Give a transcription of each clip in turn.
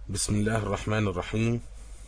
بسم الله الرحمن الرحيم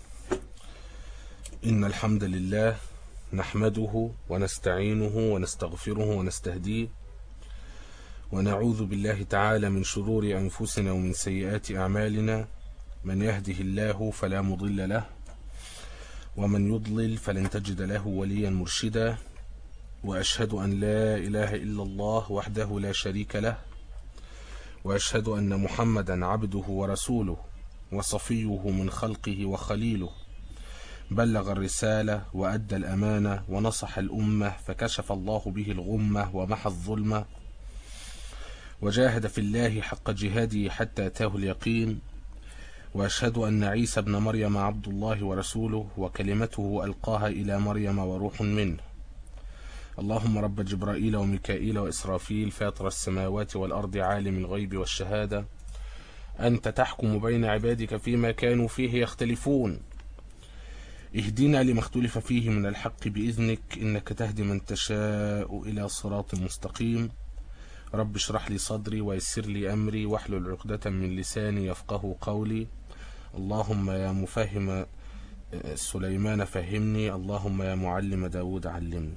إن الحمد لله نحمده ونستعينه ونستغفره ونستهديه ونعوذ بالله تعالى من شرور أنفسنا ومن سيئات أعمالنا من يهده الله فلا مضل له ومن يضلل فلن تجد له وليا مرشدا وأشهد أن لا إله إلا الله وحده لا شريك له وأشهد أن محمدا عبده ورسوله وصفيه من خلقه وخليله بلغ الرسالة وأدى الأمانة ونصح الأمة فكشف الله به الغمة ومحى الظلمة وجاهد في الله حق جهاده حتى أتاه اليقين وأشهد أن عيسى ابن مريم عبد الله ورسوله وكلمته ألقاها إلى مريم وروح منه اللهم رب جبرائيل وميكائيل وإسرافيل فاطر السماوات والأرض عالم الغيب والشهادة أنت تحكم بين عبادك فيما كانوا فيه يختلفون اهدنا لما اختلف فيه من الحق بإذنك إنك تهدي من تشاء إلى صراط مستقيم رب اشرح لي صدري ويسر لي أمري واحلل عقدة من لساني يفقه قولي اللهم يا مفهم سليمان فهمني اللهم يا معلم داود علمني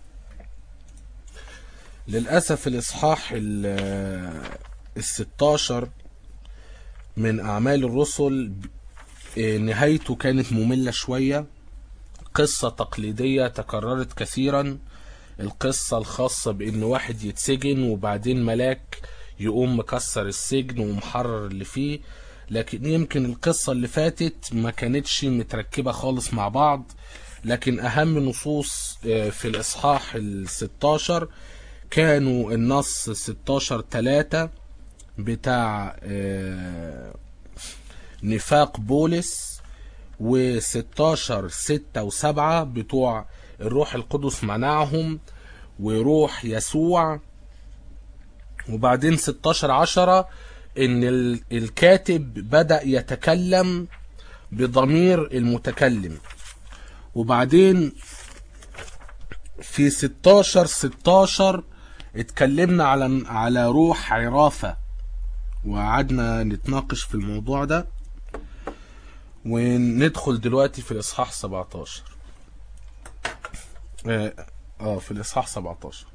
للأسف الإصحاح الستاشر من أعمال الرسل نهايته كانت مملة شوية قصة تقليدية تكررت كثيرا القصة الخاصة بأن واحد يتسجن وبعدين ملاك يقوم مكسر السجن ومحرر اللي فيه لكن يمكن القصة اللي فاتت ما كانتش متركبة خالص مع بعض لكن أهم نصوص في الإصحاح الستاشر كانوا النص 16 3 بتاع نفاق بولس و16 6 و7 بتوع الروح القدس منعهم وروح يسوع وبعدين 16 10 ان الكاتب بدأ يتكلم بضمير المتكلم وبعدين في 16 16 اتكلمنا على على روح عرافة وقعدنا نتناقش في الموضوع ده وندخل دلوقتي في الاصحاح 17 اه, آه في الاصحاح 17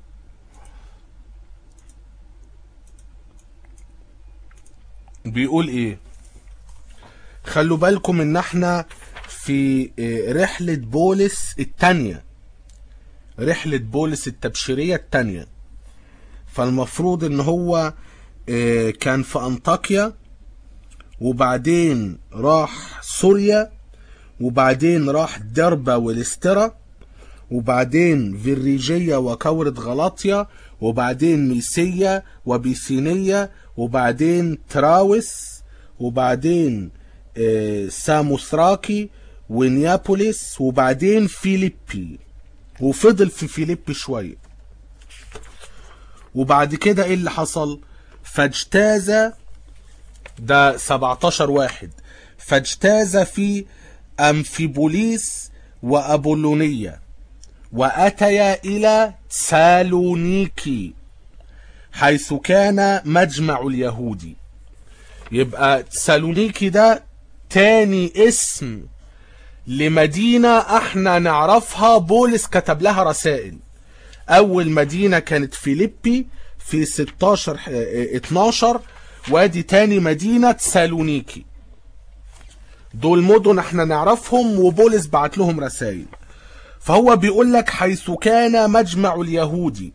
بيقول ايه خلوا بالكم ان احنا في رحلة بولس التانية رحلة بولس التبشيرية التانية فالمفروض ان هو كان في انطاكيا وبعدين راح سوريا وبعدين راح دربة ولسترا وبعدين فيريجية وكورة غلاطيا وبعدين ميسية وبيسينية وبعدين تراوس وبعدين ساموثراكي ونيابوليس وبعدين فيليبي وفضل في فيليبي شوية وبعد كده ايه اللي حصل فاجتاز ده 17 واحد فاجتاز في أمفيبوليس وأبولونية وأتيا إلى سالونيكي حيث كان مجمع اليهودي يبقى سالونيكي ده تاني اسم لمدينة احنا نعرفها بولس كتب لها رسائل اول مدينة كانت فيليبي في 16 12 وادي تاني مدينة سالونيكي دول مدن احنا نعرفهم وبولس بعت لهم رسائل فهو بيقول لك حيث كان مجمع اليهودي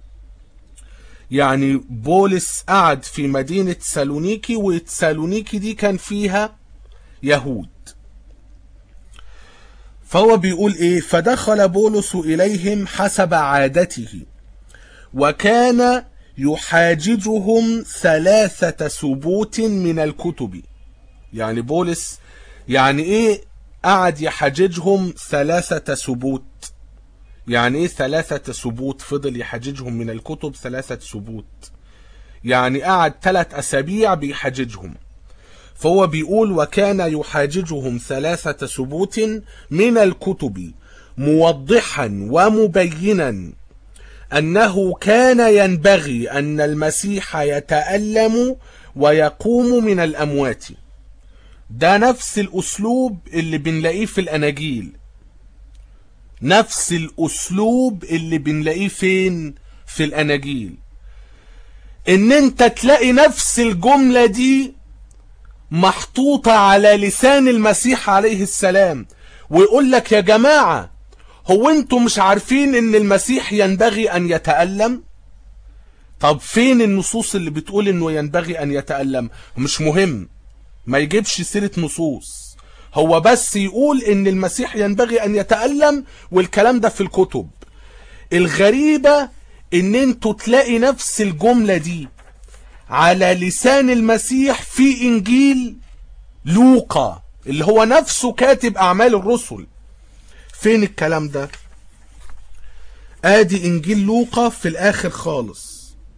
يعني بولس قعد في مدينة سالونيكي وسالونيكي دي كان فيها يهود فهو بيقول ايه فدخل بولس اليهم حسب عادته وكان يحاججهم ثلاثة سبوت من الكتب يعني بولس يعني ايه قعد يحاججهم ثلاثة سبوت يعني ايه ثلاثة سبوت فضل يحاججهم من الكتب ثلاثة سبوت يعني قعد ثلاث اسابيع بيحاججهم فهو بيقول وكان يحاججهم ثلاثة سبوت من الكتب موضحا ومبينا أنه كان ينبغي أن المسيح يتألم ويقوم من الأموات ده نفس الأسلوب اللي بنلاقيه في الأناجيل نفس الأسلوب اللي بنلاقيه فين في الأناجيل إن أنت تلاقي نفس الجملة دي محطوطة على لسان المسيح عليه السلام ويقول لك يا جماعة هو انتم مش عارفين ان المسيح ينبغي ان يتألم طب فين النصوص اللي بتقول انه ينبغي ان يتألم مش مهم ما يجيبش سيرة نصوص هو بس يقول ان المسيح ينبغي ان يتألم والكلام ده في الكتب الغريبة ان انتوا تلاقي نفس الجملة دي على لسان المسيح في انجيل لوقا اللي هو نفسه كاتب اعمال الرسل فين الكلام ده ادي انجيل لوقا في الاخر خالص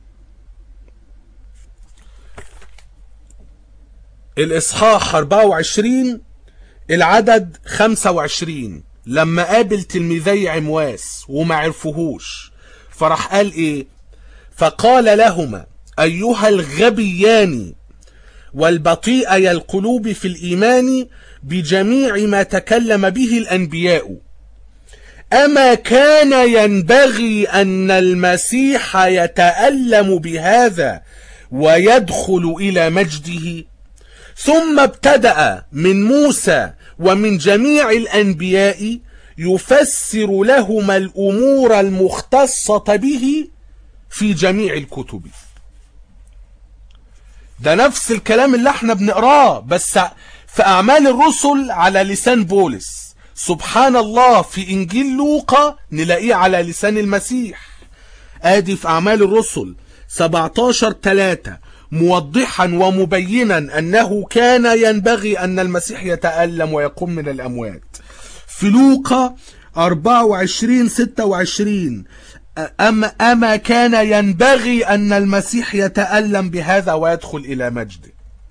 الاصحاح 24 العدد 25 لما قابل تلميذي عمواس وما عرفوهوش فراح قال ايه فقال لهما ايها الغبيان والبطيئي القلوب في الايمان بجميع ما تكلم به الانبياء اما كان ينبغي ان المسيح يتالم بهذا ويدخل الى مجده ثم ابتدا من موسى ومن جميع الانبياء يفسر لهما الامور المختصه به في جميع الكتب ده نفس الكلام اللي احنا بنقراه بس في اعمال الرسل على لسان بولس سبحان الله في انجيل لوقا نلاقيه على لسان المسيح ادي في اعمال الرسل 17 3 موضحا ومبينا انه كان ينبغي ان المسيح يتألم ويقوم من الاموات في لوقا 24 26 أما, أما كان ينبغي أن المسيح يتألم بهذا ويدخل إلى مجده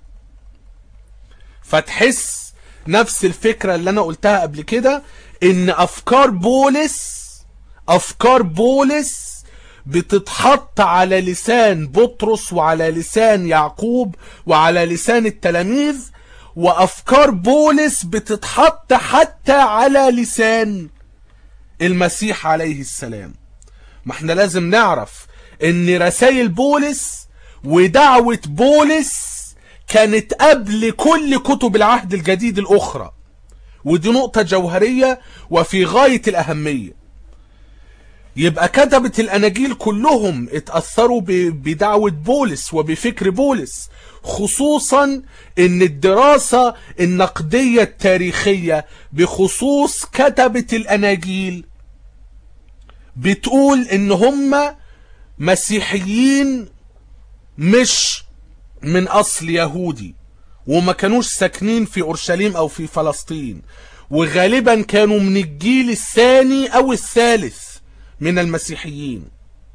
فتحس نفس الفكرة اللي أنا قلتها قبل كده إن أفكار بولس أفكار بولس بتتحط على لسان بطرس وعلى لسان يعقوب وعلى لسان التلاميذ وأفكار بولس بتتحط حتى على لسان المسيح عليه السلام ما احنا لازم نعرف ان رسائل بولس ودعوة بولس كانت قبل كل كتب العهد الجديد الاخرى ودي نقطة جوهرية وفي غاية الاهمية يبقى كتبة الاناجيل كلهم اتأثروا بدعوة بولس وبفكر بولس خصوصا ان الدراسة النقدية التاريخية بخصوص كتبة الاناجيل بتقول ان هم مسيحيين مش من اصل يهودي وما كانوش ساكنين في اورشليم او في فلسطين وغالبا كانوا من الجيل الثاني او الثالث من المسيحيين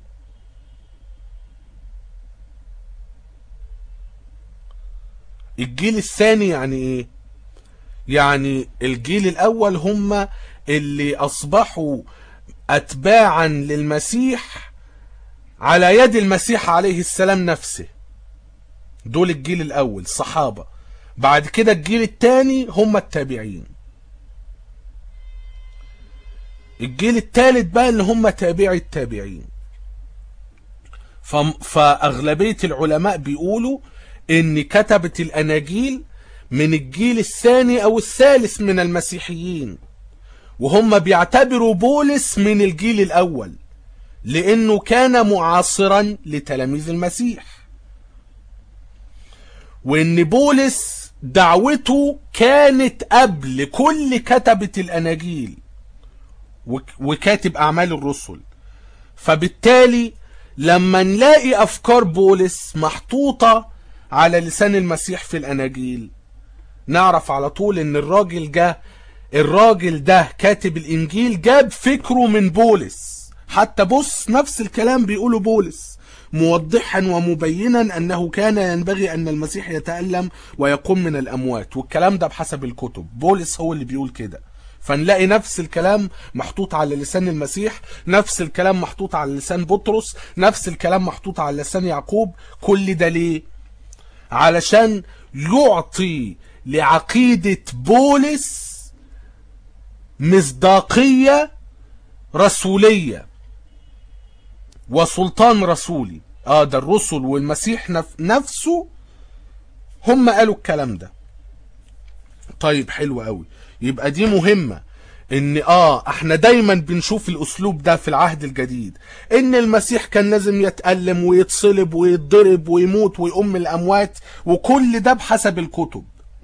الجيل الثاني يعني ايه يعني الجيل الاول هم اللي اصبحوا اتباعا للمسيح على يد المسيح عليه السلام نفسه دول الجيل الاول الصحابة بعد كده الجيل الثاني هم التابعين الجيل الثالث بقى اللي هم تابعي التابعين فاغلبية العلماء بيقولوا ان كتبة الاناجيل من الجيل الثاني او الثالث من المسيحيين وهم بيعتبروا بولس من الجيل الأول لأنه كان معاصرا لتلاميذ المسيح وإن بولس دعوته كانت قبل كل كتبة الأناجيل وكاتب أعمال الرسل فبالتالي لما نلاقي أفكار بولس محطوطة على لسان المسيح في الأناجيل نعرف على طول إن الراجل جه الراجل ده كاتب الانجيل جاب فكره من بولس حتى بص نفس الكلام بيقوله بولس موضحا ومبينا انه كان ينبغي ان المسيح يتألم ويقوم من الاموات والكلام ده بحسب الكتب بولس هو اللي بيقول كده فنلاقي نفس الكلام محطوط على لسان المسيح نفس الكلام محطوط على لسان بطرس نفس الكلام محطوط على لسان يعقوب كل ده ليه علشان يعطي لعقيدة بولس مصداقية رسولية وسلطان رسولي اه ده الرسل والمسيح نف نفسه هم قالوا الكلام ده طيب حلو قوي يبقى دي مهمة ان اه احنا دايما بنشوف الاسلوب ده في العهد الجديد ان المسيح كان لازم يتألم ويتصلب ويتضرب ويموت ويقوم من الاموات وكل ده بحسب الكتب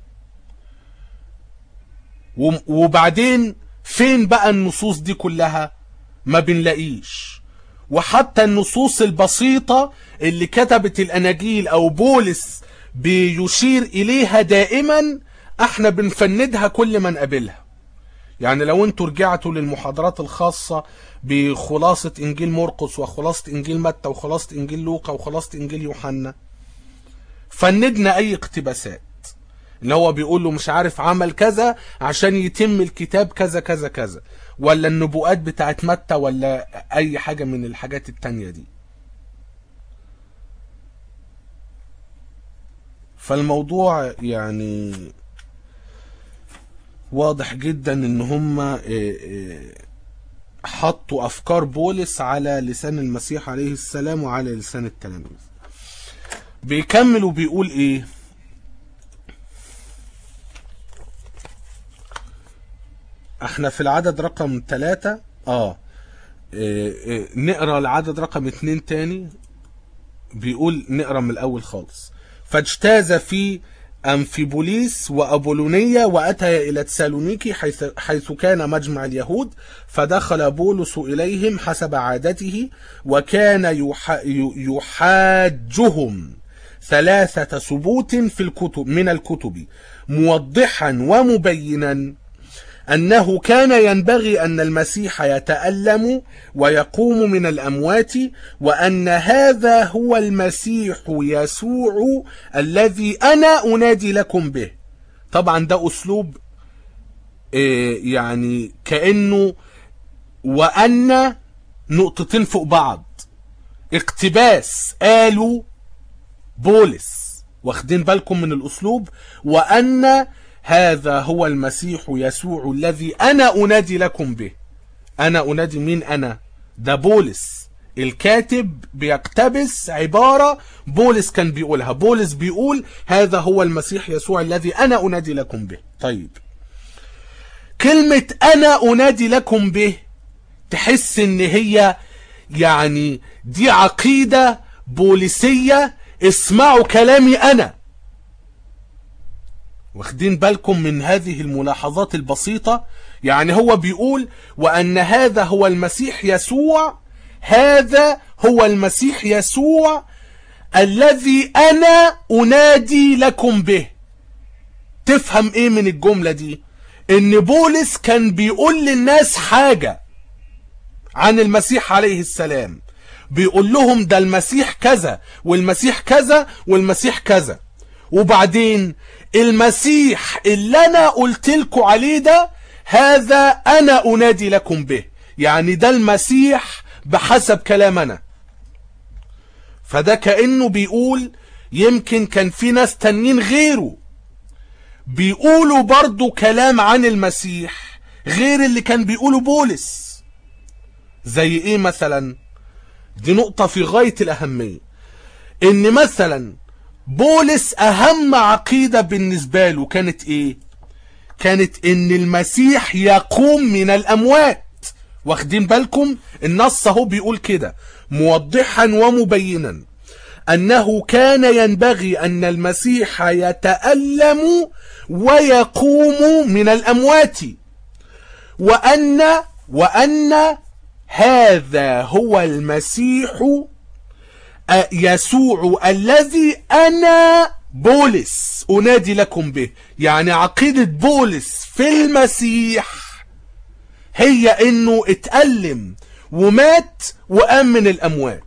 وبعدين فين بقى النصوص دي كلها ما بنلاقيش وحتى النصوص البسيطة اللي كتبت الاناجيل او بولس بيشير اليها دائما احنا بنفندها كل ما نقابلها يعني لو انتوا رجعتوا للمحاضرات الخاصة بخلاصة انجيل مرقس وخلاصة انجيل متى وخلاصة انجيل لوقا وخلاصة انجيل يوحنا فندنا اي اقتباسات اللي هو بيقول له مش عارف عمل كذا عشان يتم الكتاب كذا كذا كذا ولا النبوءات بتاعت متى ولا اي حاجة من الحاجات التانية دي فالموضوع يعني واضح جدا ان هم حطوا افكار بولس على لسان المسيح عليه السلام وعلى لسان التلاميذ بيكمل وبيقول ايه احنا في العدد رقم ثلاثة اه إيه إيه نقرا العدد رقم اتنين تاني بيقول نقرا من الاول خالص فاجتاز في أنفيبوليس وأبولونية وأتى إلى تسالونيكي حيث, حيث كان مجمع اليهود فدخل بولس إليهم حسب عادته وكان يحاجهم ثلاثة ثبوت في الكتب من الكتب موضحا ومبينا أنه كان ينبغي أن المسيح يتألم ويقوم من الأموات وأن هذا هو المسيح يسوع الذي أنا أنادي لكم به طبعا ده أسلوب يعني كأنه وأن نقطتين فوق بعض اقتباس قالوا بولس واخدين بالكم من الأسلوب وأن هذا هو المسيح يسوع الذي أنا أنادي لكم به أنا أنادي مين أنا ده بولس الكاتب بيقتبس عبارة بولس كان بيقولها بولس بيقول هذا هو المسيح يسوع الذي أنا أنادي لكم به طيب كلمة أنا أنادي لكم به تحس ان هي يعني دي عقيدة بوليسية اسمعوا كلامي أنا واخدين بالكم من هذه الملاحظات البسيطة يعني هو بيقول وأن هذا هو المسيح يسوع هذا هو المسيح يسوع الذي أنا أنادي لكم به تفهم ايه من الجملة دي ان بولس كان بيقول للناس حاجة عن المسيح عليه السلام بيقول لهم ده المسيح كذا والمسيح كذا والمسيح كذا وبعدين المسيح اللي انا قلت لكم عليه ده هذا انا انادي لكم به يعني ده المسيح بحسب كلامنا فده كأنه بيقول يمكن كان في ناس تانيين غيره بيقولوا برضو كلام عن المسيح غير اللي كان بيقوله بولس زي ايه مثلا دي نقطة في غاية الأهمية ان مثلا بولس اهم عقيدة بالنسبة له كانت ايه كانت ان المسيح يقوم من الاموات واخدين بالكم النص اهو بيقول كده موضحا ومبينا انه كان ينبغي ان المسيح يتألم ويقوم من الاموات وان وان هذا هو المسيح يسوع الذي انا بولس انادي لكم به يعني عقيدة بولس في المسيح هي انه اتألم ومات وقام من الاموات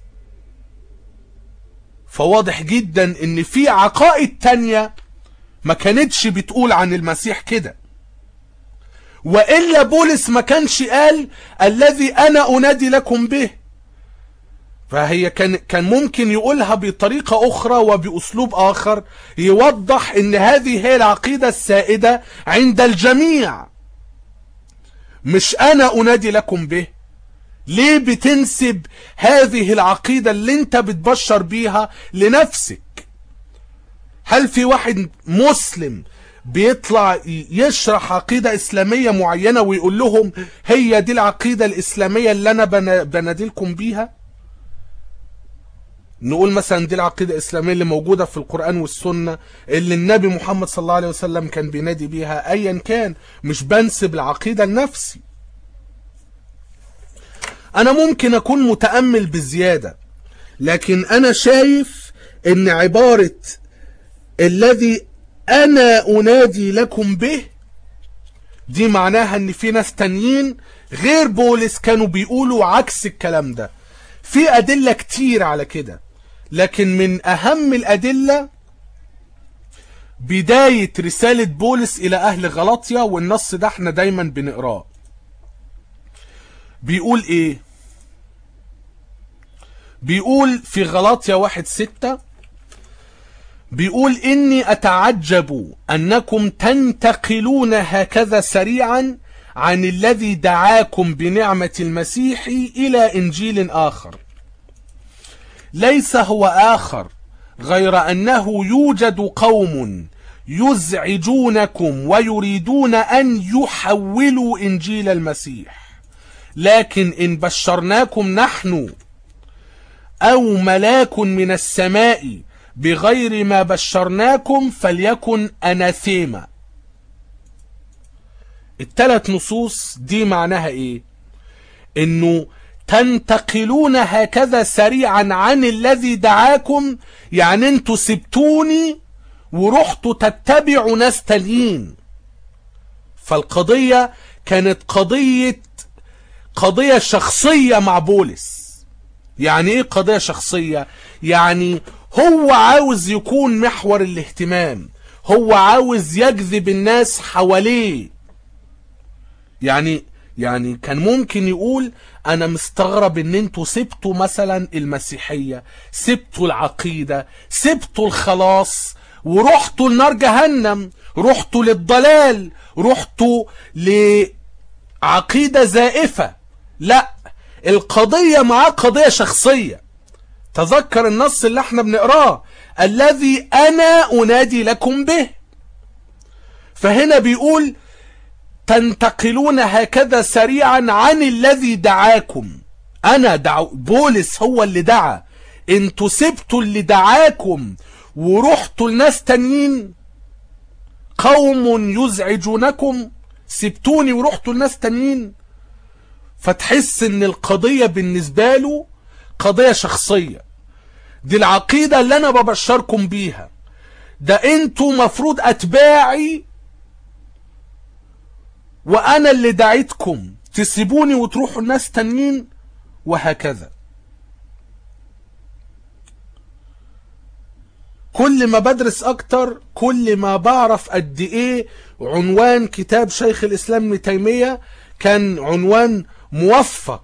فواضح جدا ان في عقائد تانية ما كانتش بتقول عن المسيح كده وإلا بولس ما كانش قال الذي أنا أنادي لكم به فهي كان كان ممكن يقولها بطريقة أخرى وبأسلوب آخر يوضح إن هذه هي العقيدة السائدة عند الجميع مش أنا أنادي لكم به ليه بتنسب هذه العقيدة اللي انت بتبشر بيها لنفسك هل في واحد مسلم بيطلع يشرح عقيدة إسلامية معينة ويقول لهم هي دي العقيدة الإسلامية اللي أنا بنادلكم بيها نقول مثلا دي العقيدة الإسلامية اللي موجودة في القرآن والسنة اللي النبي محمد صلى الله عليه وسلم كان بينادي بيها أيا كان مش بنسب العقيدة لنفسي أنا ممكن أكون متأمل بزيادة لكن أنا شايف إن عبارة الذي أنا أنادي لكم به دي معناها إن في ناس تانيين غير بولس كانوا بيقولوا عكس الكلام ده في أدلة كتير على كده لكن من أهم الأدلة بداية رسالة بولس إلى أهل غلطية والنص ده احنا دايما بنقراه بيقول إيه بيقول في غلطية واحد ستة بيقول إني أتعجب أنكم تنتقلون هكذا سريعا عن الذي دعاكم بنعمة المسيح إلى إنجيل آخر ليس هو آخر غير أنه يوجد قوم يزعجونكم ويريدون أن يحولوا إنجيل المسيح لكن إن بشرناكم نحن أو ملاك من السماء بغير ما بشرناكم فليكن أناثيما التلات نصوص دي معناها ايه انه تنتقلون هكذا سريعا عن الذي دعاكم يعني انتوا سبتوني ورحتوا تتبعوا ناس تانيين فالقضية كانت قضية قضية شخصية مع بولس يعني ايه قضية شخصية يعني هو عاوز يكون محور الاهتمام هو عاوز يجذب الناس حواليه يعني يعني كان ممكن يقول انا مستغرب ان انتوا سبتوا مثلا المسيحية سبتوا العقيدة سبتوا الخلاص ورحتوا لنار جهنم رحتوا للضلال رحتوا لعقيدة زائفة لا القضية معاه قضية شخصية تذكر النص اللي احنا بنقراه الذي انا انادي لكم به فهنا بيقول تنتقلون هكذا سريعا عن الذي دعاكم انا دعو بولس هو اللي دعا انتوا سبتوا اللي دعاكم ورحتوا لناس تانيين قوم يزعجونكم سبتوني ورحتوا لناس تانيين فتحس ان القضية بالنسبة له قضية شخصية دي العقيدة اللي انا ببشركم بيها ده انتوا مفروض اتباعي وانا اللي دعيتكم تسيبوني وتروحوا الناس تانيين وهكذا كل ما بدرس اكتر كل ما بعرف قد ايه عنوان كتاب شيخ الاسلام ابن تيمية كان عنوان موفق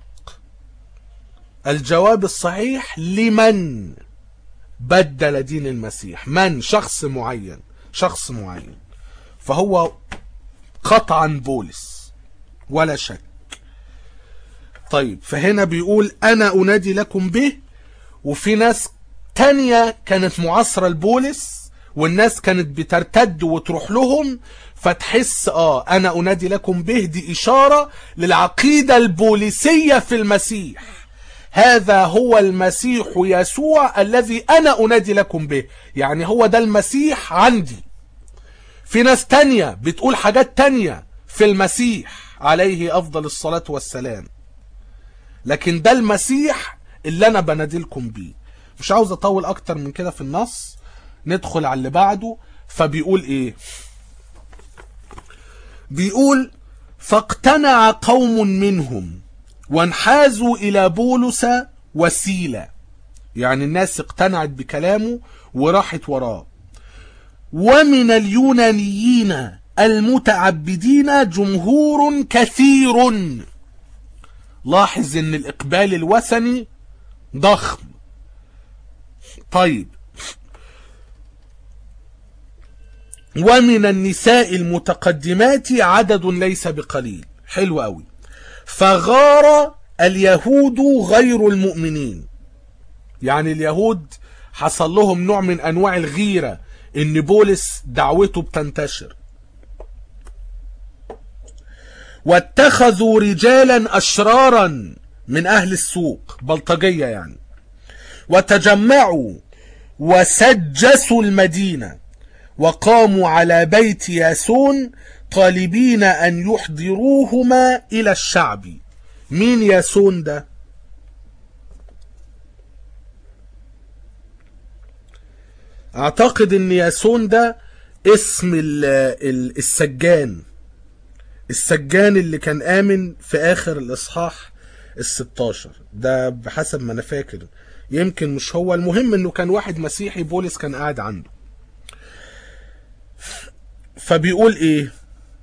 الجواب الصحيح لمن بدل دين المسيح من شخص معين شخص معين فهو قطعا بولس ولا شك طيب فهنا بيقول انا انادي لكم به وفي ناس تانية كانت معاصرة لبولس والناس كانت بترتد وتروح لهم فتحس اه انا انادي لكم به دي اشارة للعقيدة البوليسية في المسيح هذا هو المسيح يسوع الذي انا انادي لكم به يعني هو ده المسيح عندي في ناس تانية بتقول حاجات تانية في المسيح عليه افضل الصلاة والسلام لكن ده المسيح اللي انا بنادلكم بيه مش عاوز اطول اكتر من كده في النص ندخل على اللي بعده فبيقول ايه بيقول فاقتنع قوم منهم وانحازوا الى بولس وسيلة يعني الناس اقتنعت بكلامه وراحت وراه ومن اليونانيين المتعبدين جمهور كثير لاحظ ان الاقبال الوثني ضخم طيب ومن النساء المتقدمات عدد ليس بقليل حلو قوي فغار اليهود غير المؤمنين يعني اليهود حصل لهم نوع من انواع الغيرة ان بولس دعوته بتنتشر واتخذوا رجالا اشرارا من اهل السوق بلطجية يعني وتجمعوا وسجسوا المدينة وقاموا على بيت ياسون طالبين ان يحضروهما الى الشعب مين ياسون ده اعتقد ان ياسون ده اسم ال ال السجان السجان اللي كان امن في اخر الاصحاح الستاشر ده بحسب ما انا فاكر يمكن مش هو المهم انه كان واحد مسيحي بولس كان قاعد عنده فبيقول ايه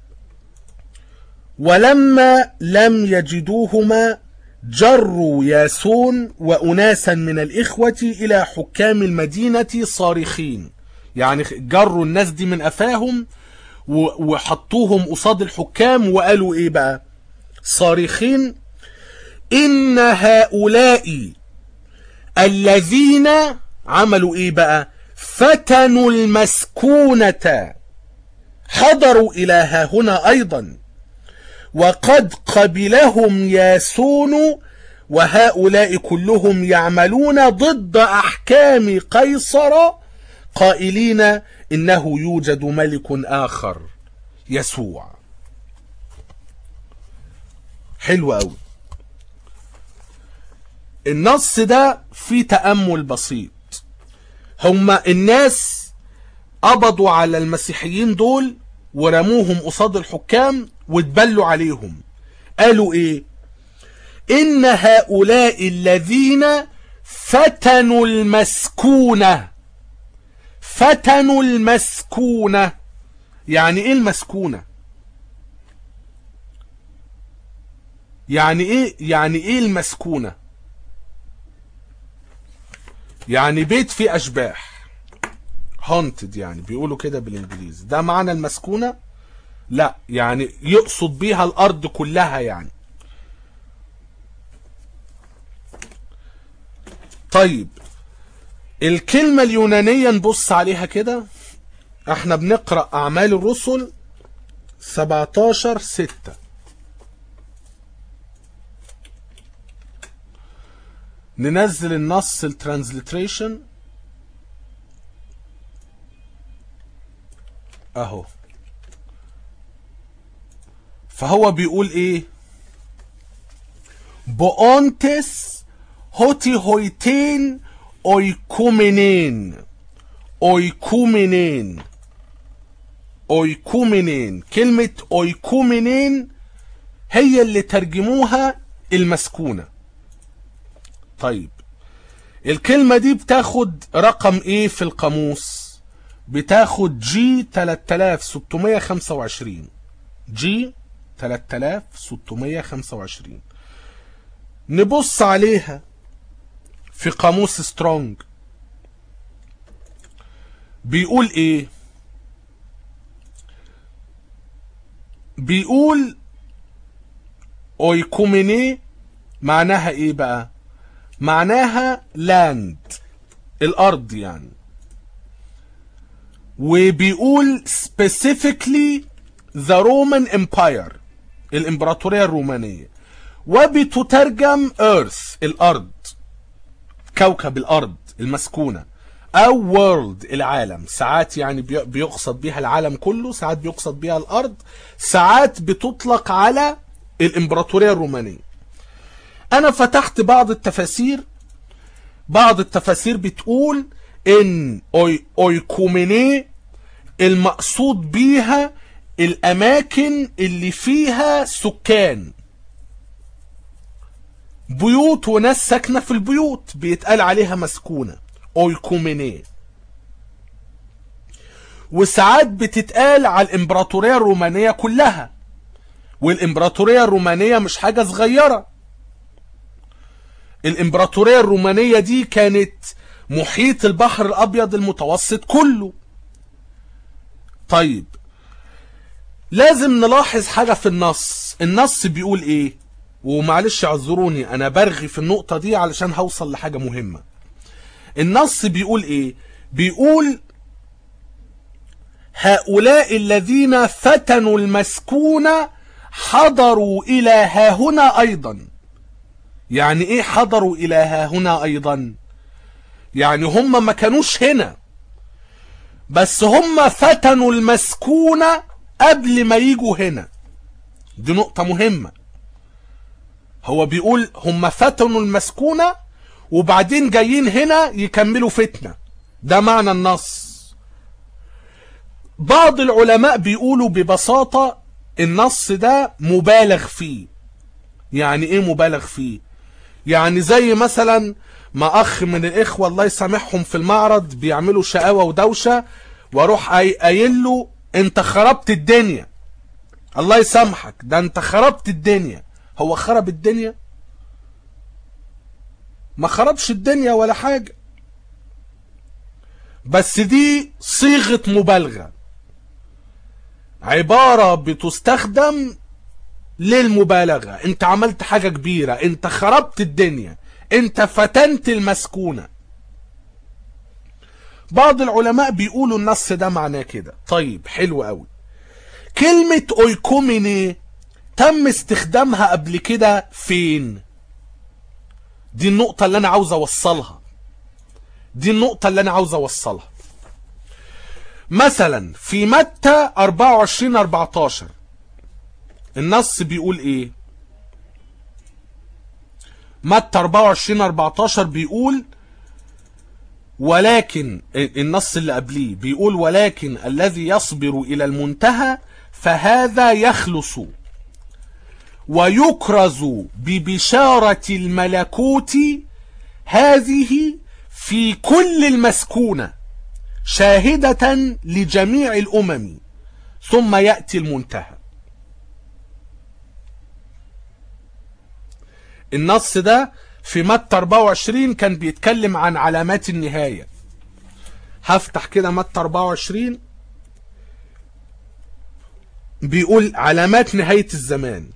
ولما لم يجدوهما جروا ياسون وأناسا من الإخوة إلى حكام المدينة صارخين يعني جروا الناس دي من أفاهم وحطوهم قصاد الحكام وقالوا إيه بقى صارخين إن هؤلاء الذين عملوا إيه بقى فتنوا المسكونة حضروا إلى ها هنا أيضا وقد قبلهم ياسون وهؤلاء كلهم يعملون ضد أحكام قيصر قائلين إنه يوجد ملك آخر يسوع حلو أوي النص ده فيه تأمل بسيط هما الناس قبضوا على المسيحيين دول ورموهم قصاد الحكام واتبلوا عليهم قالوا ايه ان هؤلاء الذين فتنوا المسكونة فتنوا المسكونة يعني ايه المسكونة يعني ايه يعني ايه المسكونة يعني بيت فيه اشباح هونتد يعني بيقولوا كده بالانجليزي ده معنى المسكونة لا يعني يقصد بيها الارض كلها يعني طيب الكلمة اليونانية نبص عليها كده احنا بنقرأ اعمال الرسل 17 6 ننزل النص الترانزليتريشن اهو فهو بيقول ايه بؤونتس هوتي هويتين اويكومينين اويكومينين اويكومينين كلمة اويكومينين هي اللي ترجموها المسكونة طيب الكلمة دي بتاخد رقم ايه في القاموس بتاخد جي 3625 جي 3625 نبص عليها في قاموس سترونج بيقول ايه بيقول اويكوميني معناها ايه بقى معناها لاند الارض يعني وبيقول specifically the Roman Empire الامبراطورية الرومانية وبتترجم earth الارض كوكب الارض المسكونة او world العالم ساعات يعني بيقصد بيها العالم كله ساعات بيقصد بيها الارض ساعات بتطلق على الامبراطورية الرومانية انا فتحت بعض التفاسير بعض التفاسير بتقول ان أوي اويكوميني المقصود بيها الاماكن اللي فيها سكان بيوت وناس ساكنة في البيوت بيتقال عليها مسكونة اويكوميني وساعات بتتقال على الامبراطورية الرومانية كلها والامبراطورية الرومانية مش حاجة صغيرة الامبراطورية الرومانية دي كانت محيط البحر الابيض المتوسط كله طيب لازم نلاحظ حاجة في النص النص بيقول ايه ومعلش اعذروني انا برغي في النقطة دي علشان هوصل لحاجة مهمة النص بيقول ايه بيقول هؤلاء الذين فتنوا المسكون حضروا الى هاهنا ايضا يعني ايه حضروا الى هاهنا ايضا يعني هم ما كانوش هنا بس هم فتنوا المسكون قبل ما يجوا هنا دي نقطة مهمة هو بيقول هم فتنوا المسكونة وبعدين جايين هنا يكملوا فتنة ده معنى النص بعض العلماء بيقولوا ببساطة النص ده مبالغ فيه يعني ايه مبالغ فيه يعني زي مثلا ما اخ من الاخوة الله يسامحهم في المعرض بيعملوا شقاوة ودوشة واروح قايل له انت خربت الدنيا الله يسامحك ده انت خربت الدنيا هو خرب الدنيا ما خربش الدنيا ولا حاجة بس دي صيغة مبالغة عبارة بتستخدم للمبالغة انت عملت حاجة كبيرة انت خربت الدنيا انت فتنت المسكونة بعض العلماء بيقولوا النص ده معناه كده طيب حلو قوي كلمة اويكوميني تم استخدامها قبل كده فين دي النقطة اللي انا عاوز اوصلها دي النقطة اللي انا عاوز اوصلها مثلا في متى 24 14 النص بيقول ايه متى 24 14 بيقول ولكن النص اللي قبليه بيقول ولكن الذي يصبر الى المنتهى فهذا يخلص ويكرز ببشارة الملكوت هذه في كل المسكونة شاهدة لجميع الأمم ثم يأتي المنتهى النص ده في متى 24 كان بيتكلم عن علامات النهاية هفتح كده متى 24 بيقول علامات نهاية الزمان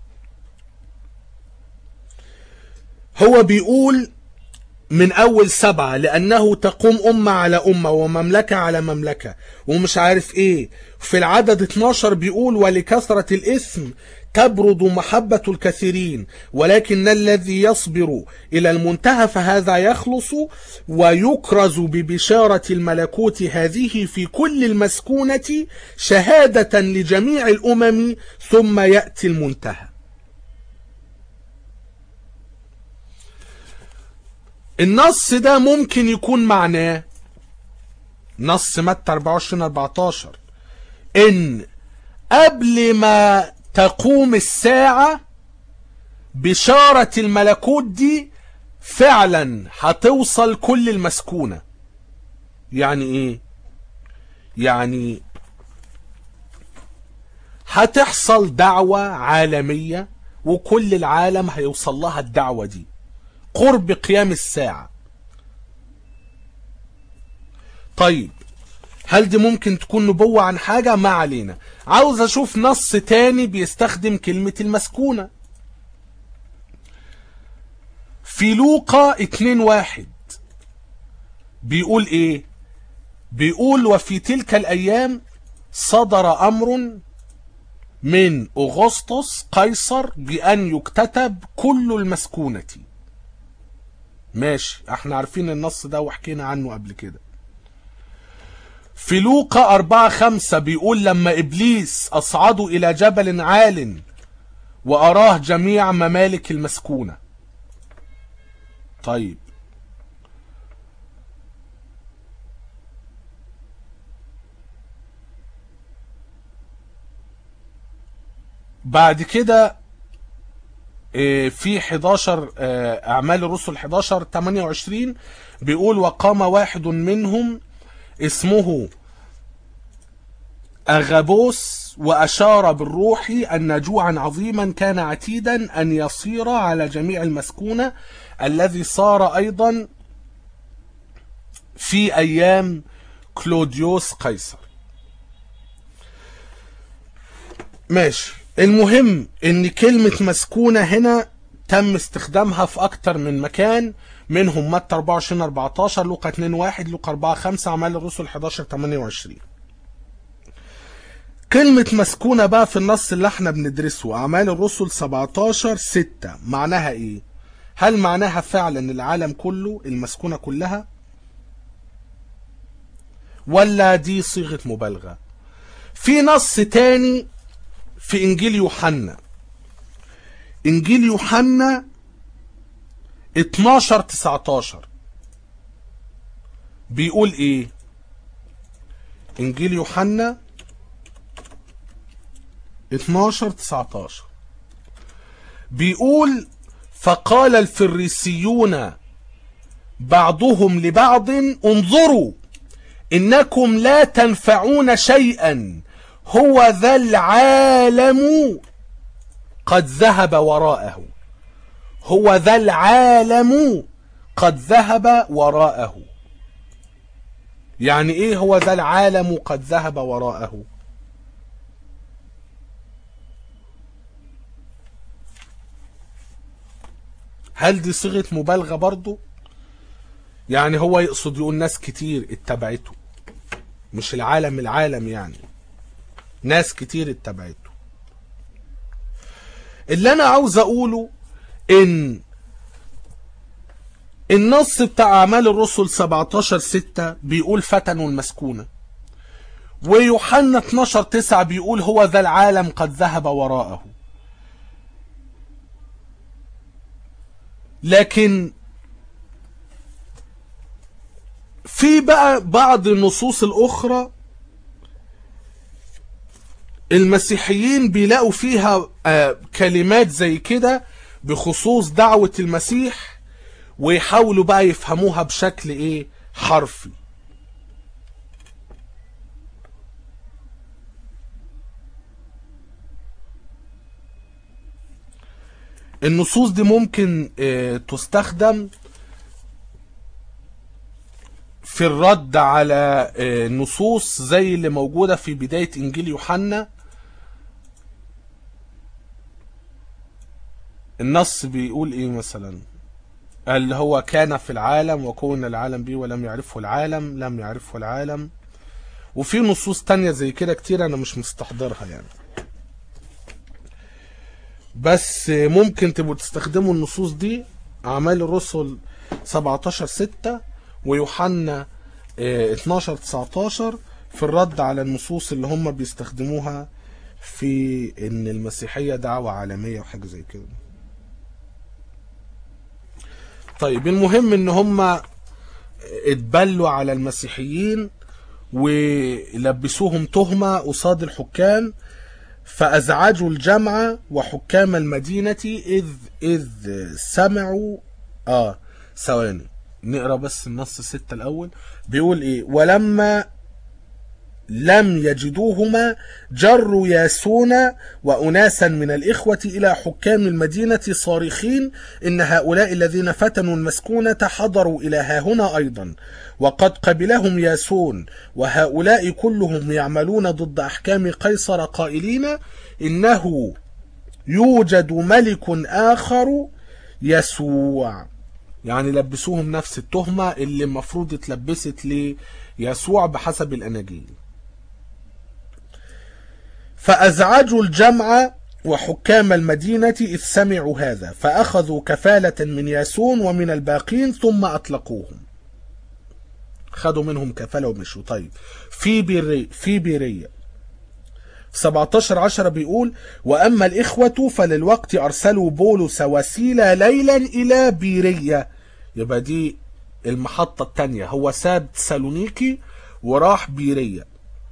هو بيقول من أول سبعة لأنه تقوم أمة على أمة ومملكة على مملكة ومش عارف إيه في العدد 12 بيقول ولكثرة الإثم تبرد محبة الكثيرين ولكن الذي يصبر إلى المنتهى فهذا يخلص ويكرز ببشارة الملكوت هذه في كل المسكونة شهادة لجميع الأمم ثم يأتي المنتهى النص ده ممكن يكون معناه نص متى 24 14 ان قبل ما تقوم الساعة بشارة الملكوت دي فعلا هتوصل كل المسكونة يعني ايه يعني هتحصل دعوة عالمية وكل العالم هيوصل لها الدعوة دي قرب قيام الساعة طيب هل دي ممكن تكون نبوة عن حاجة ما علينا عاوز اشوف نص تاني بيستخدم كلمة المسكونة في لوقا اتنين واحد بيقول ايه بيقول وفي تلك الايام صدر امر من اغسطس قيصر بان يكتتب كل المسكونه ماشي احنا عارفين النص ده وحكينا عنه قبل كده في لوقا أربعة خمسة بيقول لما إبليس أصعده إلى جبل عال وأراه جميع ممالك المسكونة طيب بعد كده في 11 اعمال الرسل 11 28 بيقول وقام واحد منهم اسمه اغابوس واشار بالروح ان جوعا عظيما كان عتيدا ان يصير على جميع المسكونه الذي صار أيضا في أيام كلوديوس قيصر ماشي المهم ان كلمة مسكونة هنا تم استخدامها في اكتر من مكان منهم متى 24 14 لوقا 2 1 لوقا 4 5 اعمال الرسل 11 28 كلمة مسكونة بقى في النص اللي احنا بندرسه اعمال الرسل 17 6 معناها ايه هل معناها فعلا العالم كله المسكونة كلها ولا دي صيغة مبالغة في نص تاني في انجيل يوحنا انجيل يوحنا 12 19 بيقول ايه انجيل يوحنا 12 19 بيقول فقال الفريسيون بعضهم لبعض انظروا انكم لا تنفعون شيئا هو ذا العالم قد ذهب وراءه هو ذا العالم قد ذهب وراءه يعني ايه هو ذا العالم قد ذهب وراءه هل دي صيغة مبالغة برضو يعني هو يقصد يقول ناس كتير اتبعته مش العالم العالم يعني ناس كتير اتبعته اللي انا عاوز اقوله ان النص بتاع اعمال الرسل 17 6 بيقول فتنوا المسكونة ويوحنا 12 9 بيقول هو ذا العالم قد ذهب وراءه لكن في بقى بعض النصوص الاخرى المسيحيين بيلاقوا فيها آه كلمات زي كده بخصوص دعوة المسيح ويحاولوا بقى يفهموها بشكل ايه حرفي النصوص دي ممكن آه تستخدم في الرد على آه نصوص زي اللي موجودة في بداية إنجيل يوحنا النص بيقول ايه مثلا اللي هو كان في العالم وكون العالم به ولم يعرفه العالم لم يعرفه العالم وفي نصوص تانية زي كده كتير انا مش مستحضرها يعني بس ممكن تبقوا تستخدموا النصوص دي اعمال الرسل 17 6 ويوحنا 12 19 في الرد على النصوص اللي هم بيستخدموها في ان المسيحية دعوة عالمية وحاجة زي كده طيب المهم ان هم اتبلوا على المسيحيين ولبسوهم تهمة قصاد الحكام فأزعجوا الجمع وحكام المدينة إذ إذ سمعوا آه ثواني نقرا بس النص ستة الأول بيقول إيه ولما لم يجدوهما جروا ياسون وأناسا من الإخوة إلى حكام المدينة صارخين إن هؤلاء الذين فتنوا المسكونة حضروا إلى هاهنا أيضا وقد قبلهم ياسون وهؤلاء كلهم يعملون ضد أحكام قيصر قائلين إنه يوجد ملك آخر يسوع يعني لبسوهم نفس التهمة اللي المفروض اتلبست ليسوع بحسب الأناجيل فأزعجوا الجمع وحكام المدينة إذ سمعوا هذا فأخذوا كفالة من ياسون ومن الباقين ثم أطلقوهم خدوا منهم كفالة ومشوا طيب في بيري في بيرية 17 عشرة بيقول وأما الإخوة فللوقت أرسلوا بولس وسيلة ليلا إلى بيرية يبقى دي المحطة التانية هو ساب سالونيكي وراح بيرية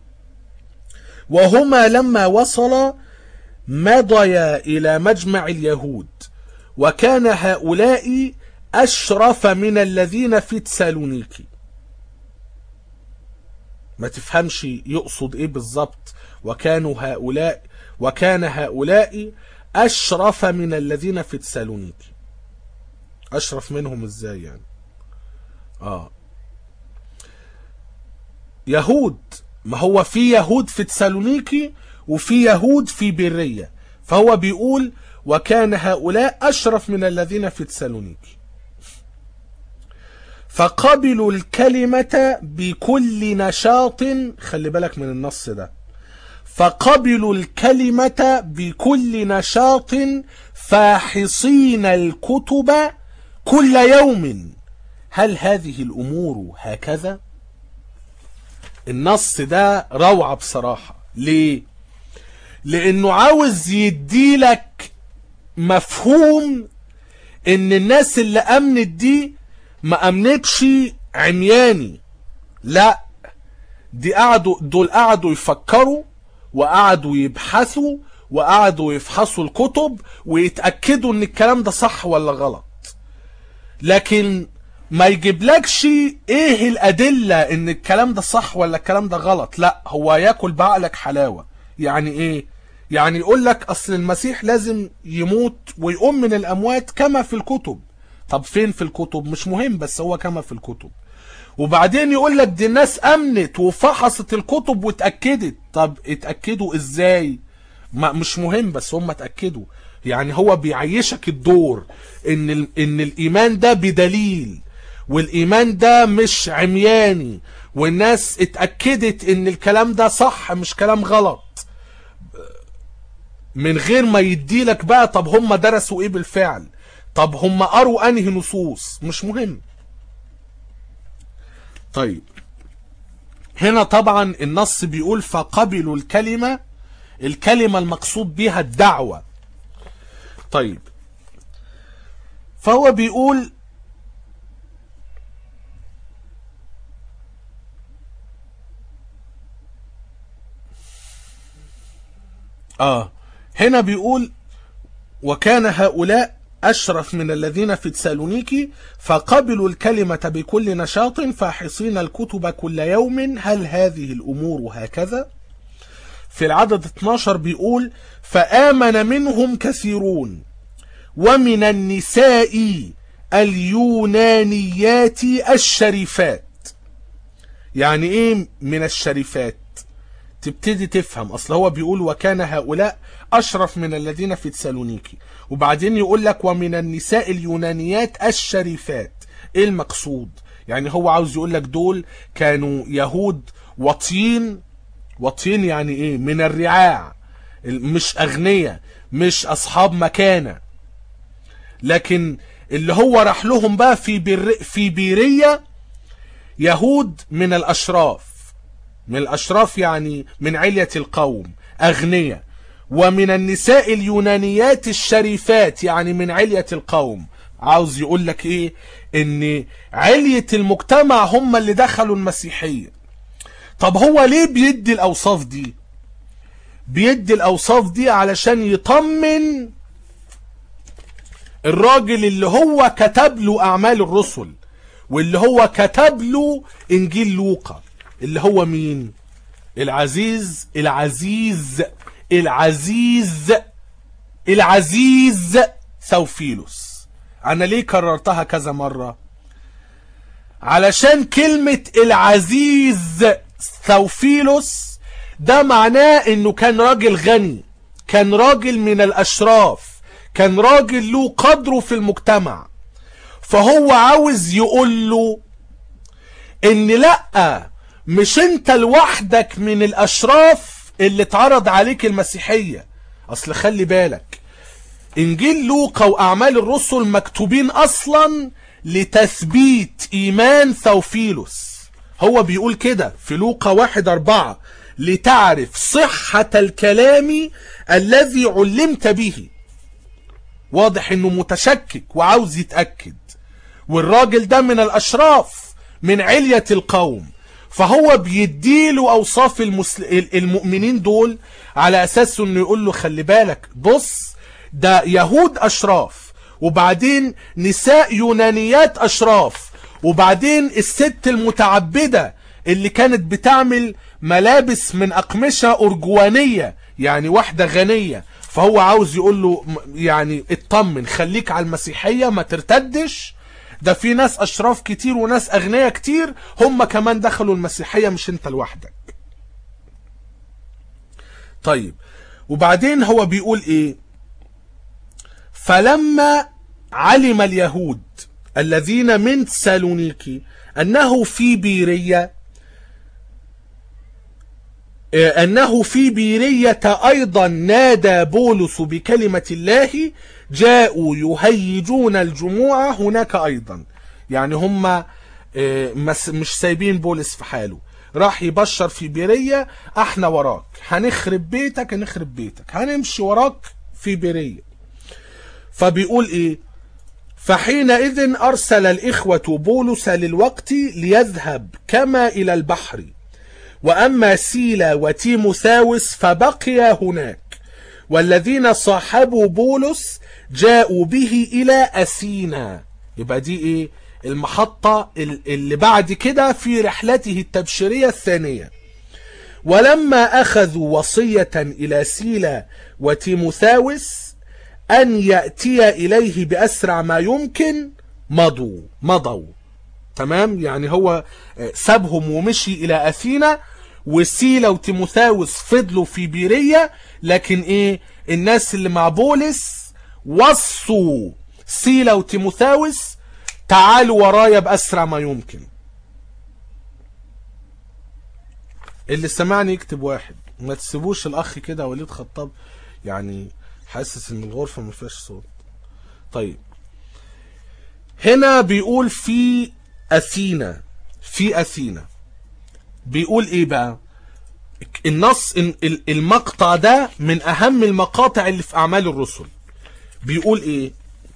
وهما لما وصلا مضيا إلى مجمع اليهود وكان هؤلاء أشرف من الذين في تسالونيكي ما تفهمش يقصد ايه بالظبط وكانوا هؤلاء وكان هؤلاء أشرف من الذين في تسالونيكي اشرف منهم ازاي يعني اه يهود ما هو في يهود في تسالونيكي وفي يهود في بيرية فهو بيقول وكان هؤلاء أشرف من الذين في تسالونيكي فقبلوا الكلمة بكل نشاط خلي بالك من النص ده فقبلوا الكلمة بكل نشاط فاحصين الكتب كل يوم هل هذه الأمور هكذا؟ النص ده روعة بصراحة ليه؟ لأنه عاوز يديلك مفهوم إن الناس اللي أمنت دي ما أمنتش عمياني لا دي قعدوا دول قعدوا يفكروا وقعدوا يبحثوا وقعدوا يفحصوا الكتب ويتأكدوا ان الكلام ده صح ولا غلط لكن ما يجيبلكش ايه الادلة ان الكلام ده صح ولا الكلام ده غلط لا هو ياكل بعقلك حلاوة يعني ايه يعني يقول لك اصل المسيح لازم يموت ويقوم من الاموات كما في الكتب طب فين في الكتب مش مهم بس هو كما في الكتب وبعدين يقول لك دي الناس امنت وفحصت الكتب واتاكدت طب اتاكدوا ازاي ما مش مهم بس هم اتاكدوا يعني هو بيعيشك الدور ان ال... ان الايمان ده بدليل والايمان ده مش عمياني والناس اتاكدت ان الكلام ده صح مش كلام غلط من غير ما يديلك بقى طب هم درسوا ايه بالفعل طب هم قروا انهي نصوص مش مهم طيب هنا طبعا النص بيقول فقبلوا الكلمة الكلمة المقصود بها الدعوة طيب فهو بيقول اه هنا بيقول وكان هؤلاء أشرف من الذين في تسالونيكي فقبلوا الكلمة بكل نشاط فاحصين الكتب كل يوم هل هذه الأمور هكذا في العدد 12 بيقول فآمن منهم كثيرون ومن النساء اليونانيات الشريفات يعني ايه من الشريفات تبتدي تفهم اصل هو بيقول وكان هؤلاء اشرف من الذين في تسالونيكي وبعدين يقول لك ومن النساء اليونانيات الشريفات ايه المقصود يعني هو عاوز يقول لك دول كانوا يهود وطين وطين يعني ايه من الرعاع مش اغنياء مش اصحاب مكانه لكن اللي هو راح لهم بقى في بر في بيريه يهود من الاشراف من الاشراف يعني من علية القوم اغنياء ومن النساء اليونانيات الشريفات يعني من علية القوم عاوز يقول لك ايه ان علية المجتمع هم اللي دخلوا المسيحية طب هو ليه بيدي الاوصاف دي بيدي الاوصاف دي علشان يطمن الراجل اللي هو كتب له اعمال الرسل واللي هو كتب له انجيل لوقا اللي هو مين العزيز العزيز العزيز العزيز ثوفيلوس انا ليه كررتها كذا مرة علشان كلمة العزيز ثوفيلوس ده معناه انه كان راجل غني كان راجل من الاشراف كان راجل له قدره في المجتمع فهو عاوز يقول له ان لأ مش انت لوحدك من الاشراف اللي اتعرض عليك المسيحية اصل خلي بالك انجيل لوقا واعمال الرسل مكتوبين اصلا لتثبيت ايمان ثوفيلوس هو بيقول كده في لوقا واحد اربعة لتعرف صحة الكلام الذي علمت به واضح انه متشكك وعاوز يتأكد والراجل ده من الاشراف من علية القوم فهو بيديله اوصاف المسل... المؤمنين دول على اساس انه يقول له خلي بالك بص ده يهود اشراف وبعدين نساء يونانيات اشراف وبعدين الست المتعبدة اللي كانت بتعمل ملابس من اقمشة ارجوانية يعني واحدة غنية فهو عاوز يقول له م- يعني اطمن خليك على المسيحية ما ترتدش ده في ناس اشراف كتير وناس اغنياء كتير هم كمان دخلوا المسيحية مش انت لوحدك طيب وبعدين هو بيقول ايه فلما علم اليهود الذين من سالونيكي انه في بيريه أنه في بيرية أيضا نادى بولس بكلمة الله جاءوا يهيجون الجموع هناك أيضا يعني هم آه، مس- مش سايبين بولس في حاله راح يبشر في بيرية احنا وراك هنخرب بيتك هنخرب بيتك هنمشي وراك في بيرية فبيقول ايه فحينئذ أرسل الإخوة بولس للوقت ليذهب كما إلى البحر وأما سيلا وتيموثاوس فبقيا هناك والذين صاحبوا بولس جاءوا به إلى أثينا يبقى دي إيه المحطة ال- اللي بعد كده في رحلته التبشيرية الثانية ولما أخذوا وصية إلى سيلا وتيموثاوس أن يأتي إليه بأسرع ما يمكن مضوا مضوا تمام يعني هو آه، سابهم ومشي الى اثينا وسيلا وتيموثاوس فضلوا في بيرية لكن ايه الناس اللي مع بولس وصوا سيلا وتيموثاوس تعالوا ورايا باسرع ما يمكن اللي سمعني يكتب واحد ما تسيبوش الاخ كده وليد خطاب يعني حاسس ان الغرفة ما فيهاش صوت طيب هنا بيقول في أثينا في أثينا بيقول ايه بقى النص إن- ال- المقطع ده من اهم المقاطع اللي في اعمال الرسل بيقول ايه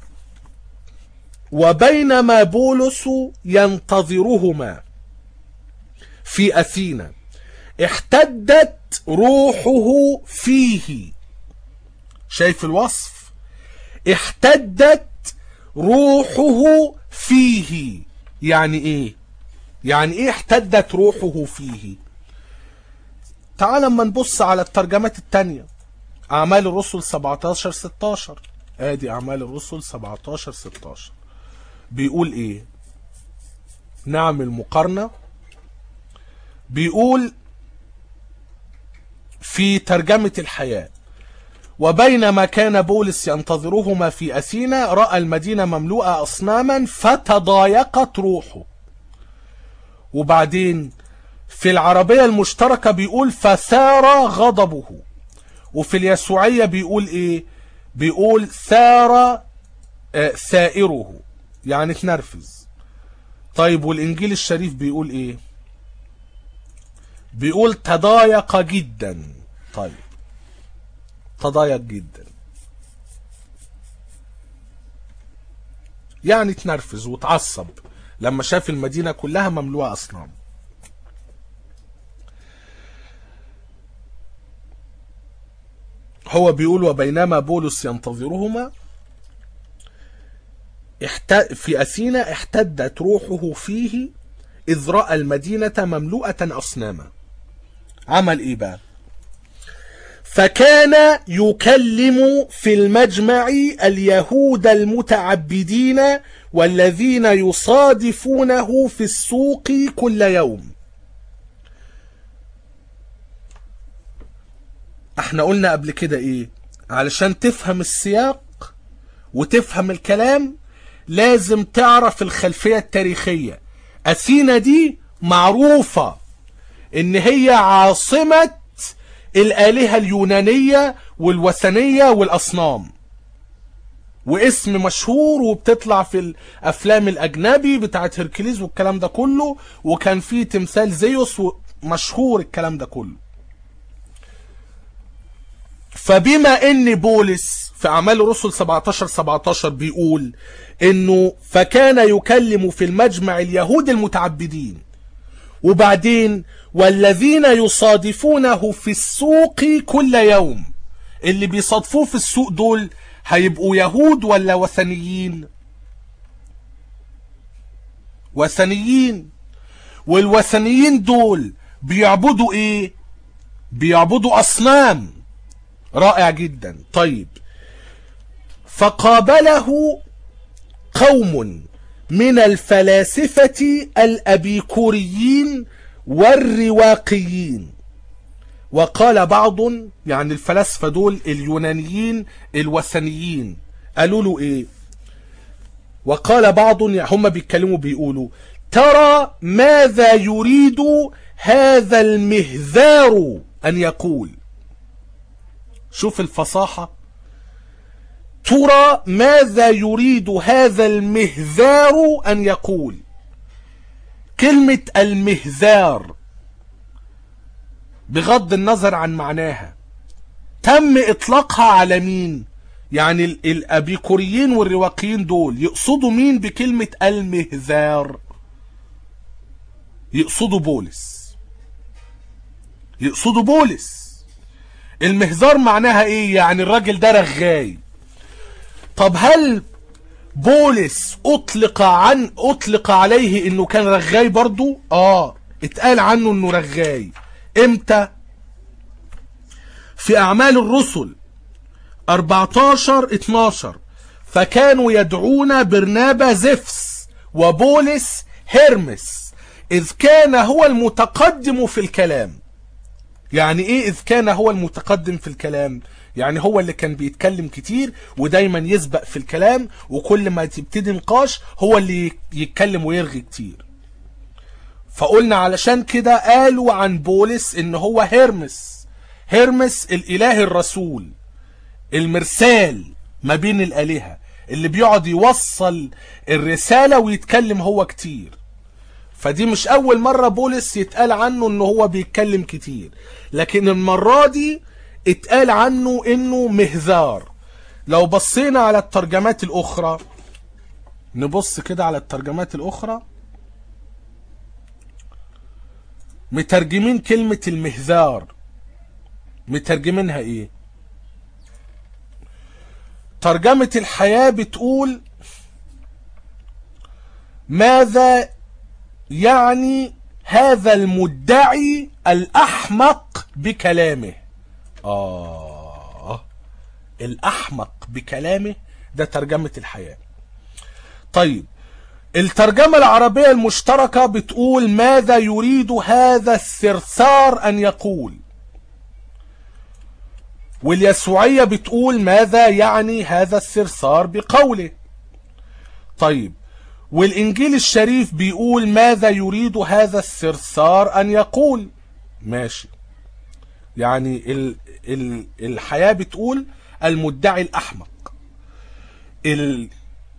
وبينما بولس ينتظرهما في اثينا احتدت روحه فيه شايف الوصف احتدت روحه فيه يعني ايه يعني ايه احتدت روحه فيه تعال اما نبص على الترجمات التانية اعمال الرسل 17 16 ادي اعمال الرسل 17 16 بيقول ايه نعمل مقارنة بيقول في ترجمة الحياة وبينما كان بولس ينتظرهما في أثينا رأى المدينة مملوءة أصناما فتضايقت روحه وبعدين في العربية المشتركة بيقول فثار غضبه وفي اليسوعية بيقول ايه بيقول ثار آه، ثائره يعني تنرفز طيب والإنجيل الشريف بيقول ايه بيقول تضايق جدا طيب تضايق جدا يعني تنرفز وتعصب لما شاف المدينة كلها مملوءة أصنام هو بيقول وبينما بولس ينتظرهما احت... في أثينا احتدت روحه فيه إذ رأى المدينة مملوءة أصناما عمل إيه بقى فكان يكلم في المجمع اليهود المتعبدين والذين يصادفونه في السوق كل يوم احنا قلنا قبل كده ايه علشان تفهم السياق وتفهم الكلام لازم تعرف الخلفية التاريخية أثينا دي معروفة ان هي عاصمة الآلهة اليونانية والوثنية والأصنام واسم مشهور وبتطلع في الأفلام الأجنبي بتاعت هركليز والكلام ده كله وكان فيه تمثال زيوس مشهور الكلام ده كله فبما ان بولس في اعمال الرسل 17 17 بيقول انه فكان يكلم في المجمع اليهود المتعبدين وبعدين والذين يصادفونه في السوق كل يوم اللي بيصادفوه في السوق دول هيبقوا يهود ولا وثنيين وثنيين والوثنيين دول بيعبدوا ايه بيعبدوا اصنام رائع جدا طيب فقابله قوم من الفلاسفة الأبيكوريين والرواقيين وقال بعض يعني الفلاسفة دول اليونانيين الوثنيين قالوا له ايه وقال بعض هم بيتكلموا بيقولوا ترى ماذا يريد هذا المهذار ان يقول شوف الفصاحة ترى ماذا يريد هذا المهذار ان يقول كلمة المهذار بغض النظر عن معناها تم اطلاقها على مين يعني الابيكوريين والرواقيين دول يقصدوا مين بكلمة المهذار يقصدوا بولس يقصدوا بولس المهذار معناها ايه يعني الراجل ده رغاي طب هل بولس اطلق عن اطلق عليه انه كان رغاي برضو اه اتقال عنه انه رغاي امتى في اعمال الرسل 14 12 فكانوا يدعون برنابا زفس وبولس هيرمس اذ كان هو المتقدم في الكلام يعني ايه اذ كان هو المتقدم في الكلام يعني هو اللي كان بيتكلم كتير ودايما يسبق في الكلام وكل ما تبتدي نقاش هو اللي يتكلم ويرغي كتير فقلنا علشان كده قالوا عن بولس ان هو هيرمس هيرمس الاله الرسول المرسال ما بين الالهه اللي بيقعد يوصل الرساله ويتكلم هو كتير فدي مش اول مرة بولس يتقال عنه انه هو بيتكلم كتير لكن المرة دي اتقال عنه انه مهذار لو بصينا على الترجمات الاخرى نبص كده على الترجمات الاخرى مترجمين كلمة المهذار مترجمينها ايه ترجمة الحياة بتقول ماذا يعني هذا المدعي الأحمق بكلامه آه الأحمق بكلامه ده ترجمة الحياة طيب الترجمة العربية المشتركة بتقول ماذا يريد هذا الثرثار أن يقول واليسوعية بتقول ماذا يعني هذا الثرثار بقوله طيب والإنجيل الشريف بيقول ماذا يريد هذا الثرثار أن يقول ماشي يعني ال ال الحياة بتقول المدعي الأحمق ال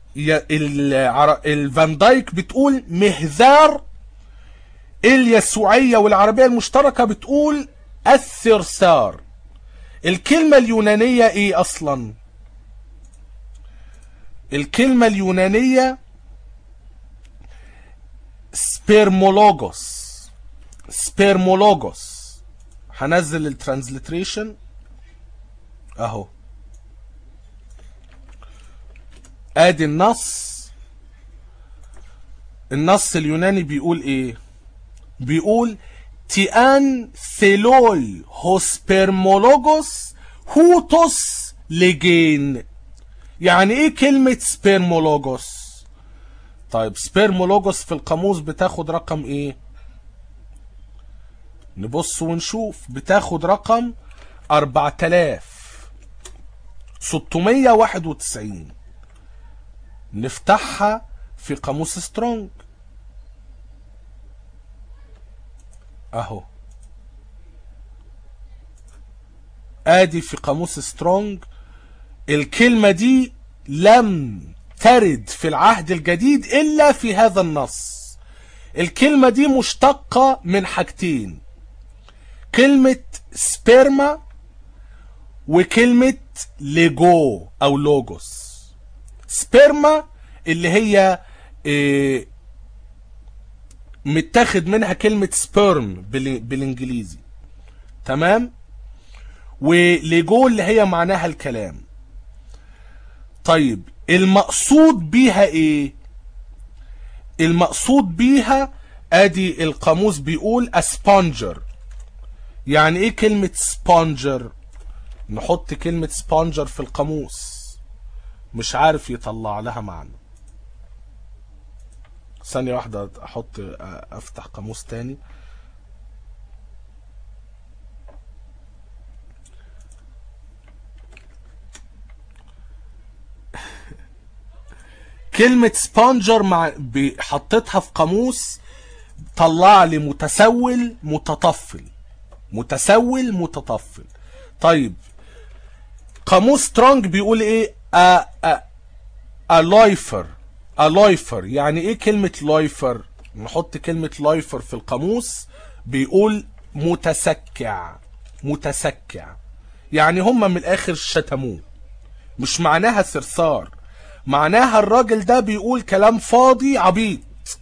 الفان دايك بتقول مهذار اليسوعية والعربية المشتركة بتقول الثرثار الكلمة اليونانية ايه اصلا الكلمة اليونانية سبيرمولوجوس سبيرمولوجوس هنزل الترانزليتريشن اهو ادي النص النص اليوناني بيقول ايه بيقول تيان ثيلوي هوسبيرمولوجوس هوتوس لجين يعني ايه كلمة سبيرمولوجوس طيب سبيرمولوجوس في القاموس بتاخد رقم ايه نبص ونشوف بتاخد رقم 4691 نفتحها في قاموس سترونج اهو ادي في قاموس سترونج الكلمة دي لم ترد في العهد الجديد الا في هذا النص الكلمة دي مشتقة من حاجتين كلمة سبيرما وكلمة ليجو او لوجوس سبيرما اللي هي إيه متاخد منها كلمة سبيرم بالانجليزي تمام وليجو اللي هي معناها الكلام طيب المقصود بيها ايه المقصود بيها ادي القاموس بيقول اسبونجر يعني ايه كلمة سبونجر نحط كلمة سبونجر في القاموس مش عارف يطلع لها معنى ثانية واحدة احط افتح قاموس تاني كلمة سبونجر مع ب- حطيتها في قاموس طلع لي متسول متطفل متسول متطفل طيب قاموس سترونج بيقول ايه ا ا a loifer a loifer يعني ايه كلمة loifer نحط كلمة loifer في القاموس بيقول متسكع متسكع يعني هم من الاخر شتموه مش معناها ثرثار معناها الراجل ده بيقول كلام فاضي عبيط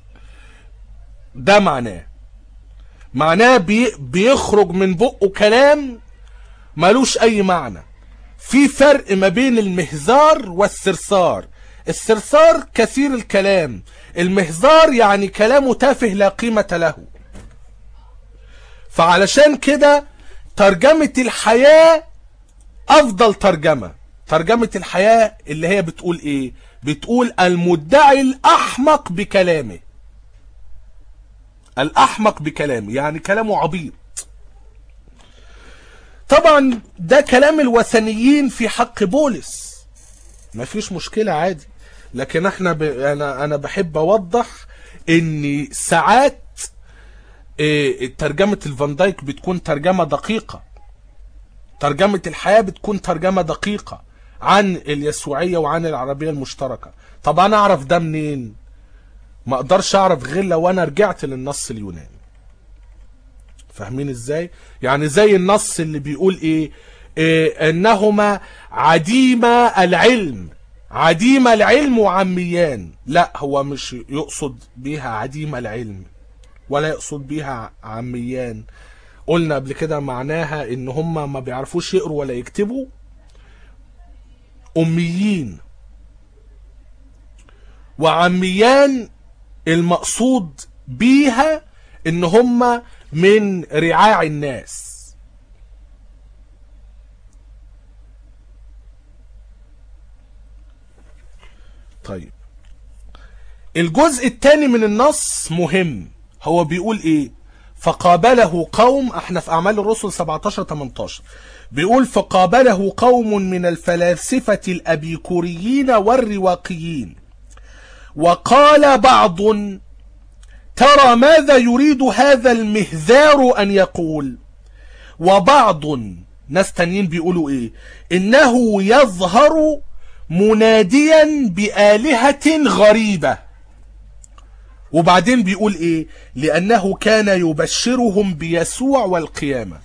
ده معناه معناه بي بيخرج من بقه كلام ملوش اي معنى في فرق ما بين المهزار والثرثار الثرثار كثير الكلام المهزار يعني كلامه تافه لا قيمة له فعلشان كده ترجمة الحياة افضل ترجمة ترجمة الحياة اللي هي بتقول ايه بتقول المدعي الاحمق بكلامه الاحمق بكلامه يعني كلامه عبيط طبعا ده كلام الوثنيين في حق بولس مفيش مشكلة عادي لكن احنا ب... انا انا بحب اوضح ان ساعات إيه، ترجمة الفان دايك بتكون ترجمة دقيقة ترجمة الحياة بتكون ترجمة دقيقة عن اليسوعية وعن العربية المشتركة طب انا اعرف ده منين ما اقدرش اعرف غير لو انا رجعت للنص اليوناني فاهمين ازاي يعني زي النص اللي بيقول ايه, إيه انهما عديم العلم عديم العلم وعميان لا هو مش يقصد بيها عديم العلم ولا يقصد بيها عميان قلنا قبل كده معناها ان هم ما بيعرفوش يقروا ولا يكتبوا اميين وعميان المقصود بيها ان هم من رعاع الناس طيب الجزء الثاني من النص مهم هو بيقول ايه فقابله قوم احنا في اعمال الرسل 17 18 بيقول فقابله قوم من الفلاسفة الابيكوريين والرواقيين وقال بعض ترى ماذا يريد هذا المهذار ان يقول وبعض ناس تانيين بيقولوا ايه انه يظهر مناديا بآلهة غريبة وبعدين بيقول ايه لانه كان يبشرهم بيسوع والقيامة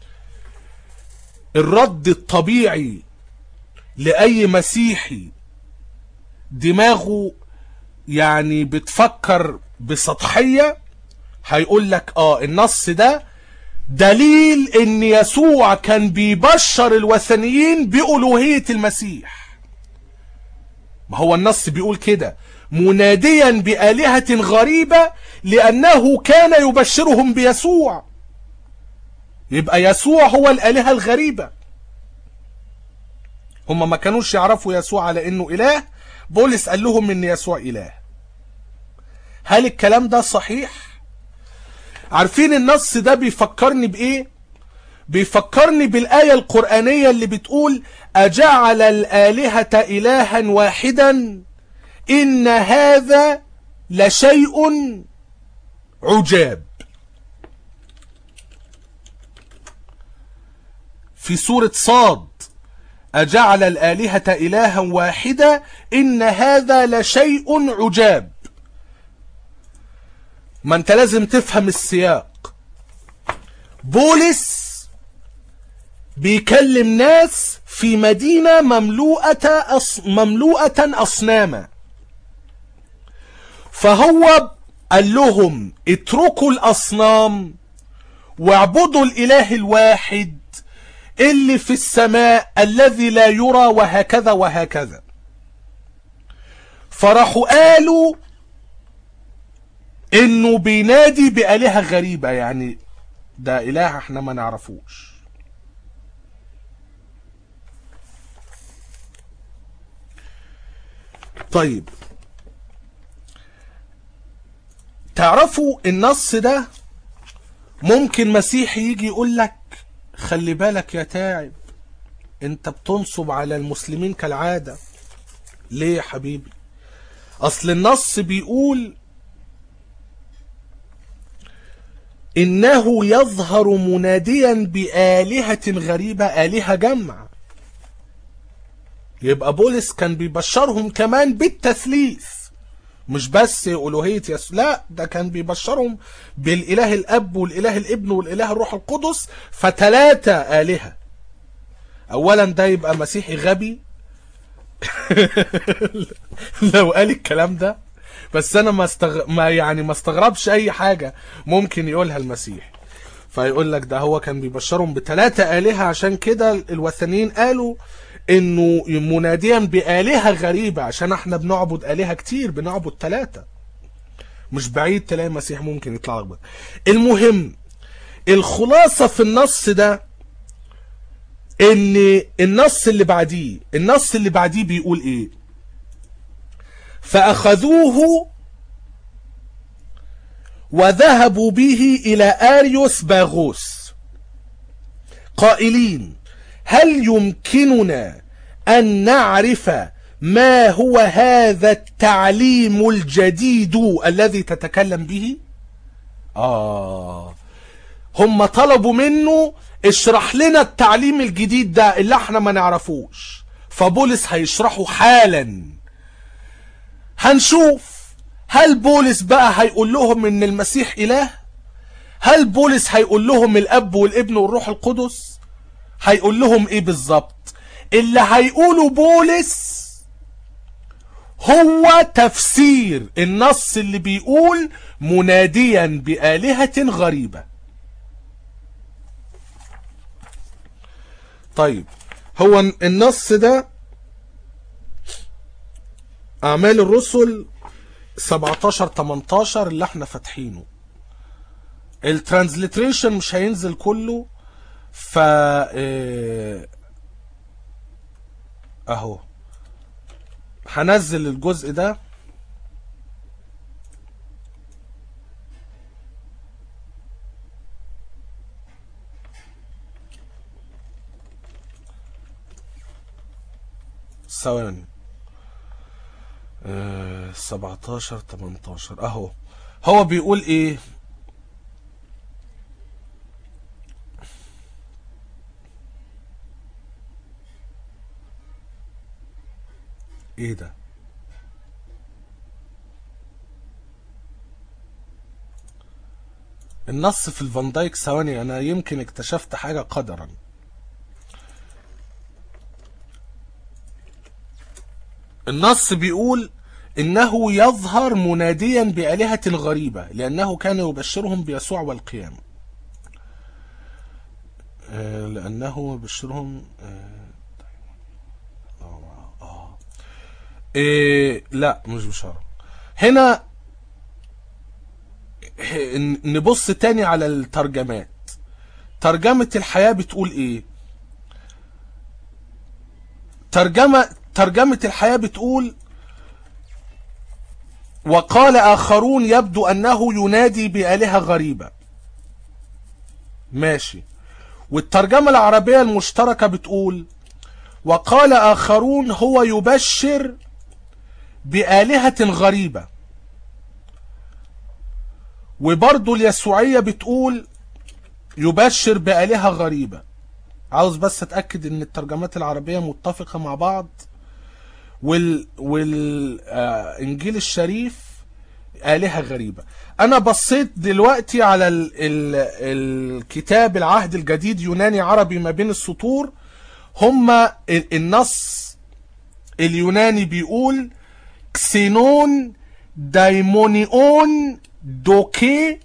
الرد الطبيعي لأي مسيحي دماغه يعني بتفكر بسطحية هيقول لك اه النص ده دليل ان يسوع كان بيبشر الوثنيين بألوهية المسيح ما هو النص بيقول كده مناديا بآلهة غريبة لأنه كان يبشرهم بيسوع يبقى يسوع هو الآلهة الغريبة هم ما كانوش يعرفوا يسوع على انه اله بولس قال لهم ان يسوع اله هل الكلام ده صحيح عارفين النص ده بيفكرني بايه بيفكرني بالآية القرآنية اللي بتقول أجعل الآلهة إلها واحدا إن هذا لشيء عجاب في سورة صاد أجعل الآلهة إلها واحدة إن هذا لشيء عجاب ما أنت لازم تفهم السياق بولس بيكلم ناس في مدينة مملوءة أص... مملوءة أصناما فهو قال لهم اتركوا الأصنام واعبدوا الإله الواحد اللي في السماء الذي لا يرى وهكذا وهكذا فراحوا قالوا انه بينادي بآلهة غريبة يعني ده إله احنا ما نعرفوش طيب تعرفوا النص ده ممكن مسيحي يجي يقول لك خلي بالك يا تاعب انت بتنصب على المسلمين كالعادة ليه يا حبيبي اصل النص بيقول انه يظهر مناديا بآلهة غريبة آلهة جمع يبقى بولس كان بيبشرهم كمان بالتثليث مش بس ألوهية يسوع لا ده كان بيبشرهم بالإله الأب والإله الابن والإله الروح القدس فتلاتة آلهة أولا ده يبقى مسيحي غبي لو قال الكلام ده بس أنا ما, استغ... ما يعني ما استغربش أي حاجة ممكن يقولها المسيح فيقول لك ده هو كان بيبشرهم بثلاثة آلهة عشان كده الوثنيين قالوا انه مناديا بآلهة غريبة عشان احنا بنعبد آلهة كتير بنعبد ثلاثة مش بعيد تلاقي المسيح ممكن يطلع لك المهم الخلاصة في النص ده ان النص اللي بعديه النص اللي بعديه بيقول ايه فأخذوه وذهبوا به إلى آريوس باغوس قائلين هل يمكننا أن نعرف ما هو هذا التعليم الجديد الذي تتكلم به آه هم طلبوا منه اشرح لنا التعليم الجديد ده اللي احنا ما نعرفوش فبولس هيشرحه حالا هنشوف هل بولس بقى هيقول لهم ان المسيح اله هل بولس هيقول لهم الاب والابن والروح القدس هيقول لهم ايه بالظبط اللي هيقوله بولس هو تفسير النص اللي بيقول مناديا بآلهة غريبة طيب هو النص ده أعمال الرسل 17 18 اللي احنا فاتحينه الترانزليتريشن مش هينزل كله ف اه اهو هنزل الجزء ده ثواني آه 17 18 اهو هو بيقول ايه ايه ده النص في الفان دايك ثواني انا يمكن اكتشفت حاجة قدرا النص بيقول انه يظهر مناديا بآلهة غريبة لانه كان يبشرهم بيسوع والقيامة آه لانه يبشرهم آه آه. إيه لا مش بشارة هنا نبص تاني على الترجمات ترجمة الحياة بتقول ايه ترجمة ترجمة الحياة بتقول وقال آخرون يبدو أنه ينادي بآلهة غريبة ماشي والترجمة العربية المشتركة بتقول وقال آخرون هو يبشر بآلهة غريبة وبرضو اليسوعية بتقول يبشر بآلهة غريبة عاوز بس اتأكد ان الترجمات العربية متفقة مع بعض وال والانجيل الشريف آلهة غريبة انا بصيت دلوقتي على ال... ال... الكتاب العهد الجديد يوناني عربي ما بين السطور هما النص اليوناني بيقول كسينون دايمونيون دوكي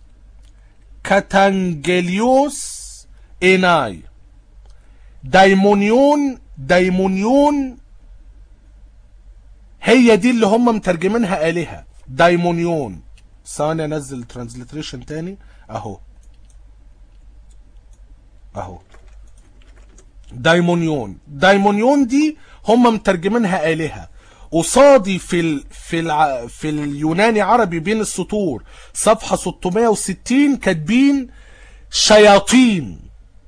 كاتانجليوس اناي دايمونيون دايمونيون هي دي اللي هم مترجمينها آلهة دايمونيون ثواني انزل ترانزليتريشن تاني اهو اهو دايمونيون دايمونيون دي هم مترجمينها آلهة قصادي في ال في الع في اليوناني عربي بين السطور صفحة 660 كاتبين شياطين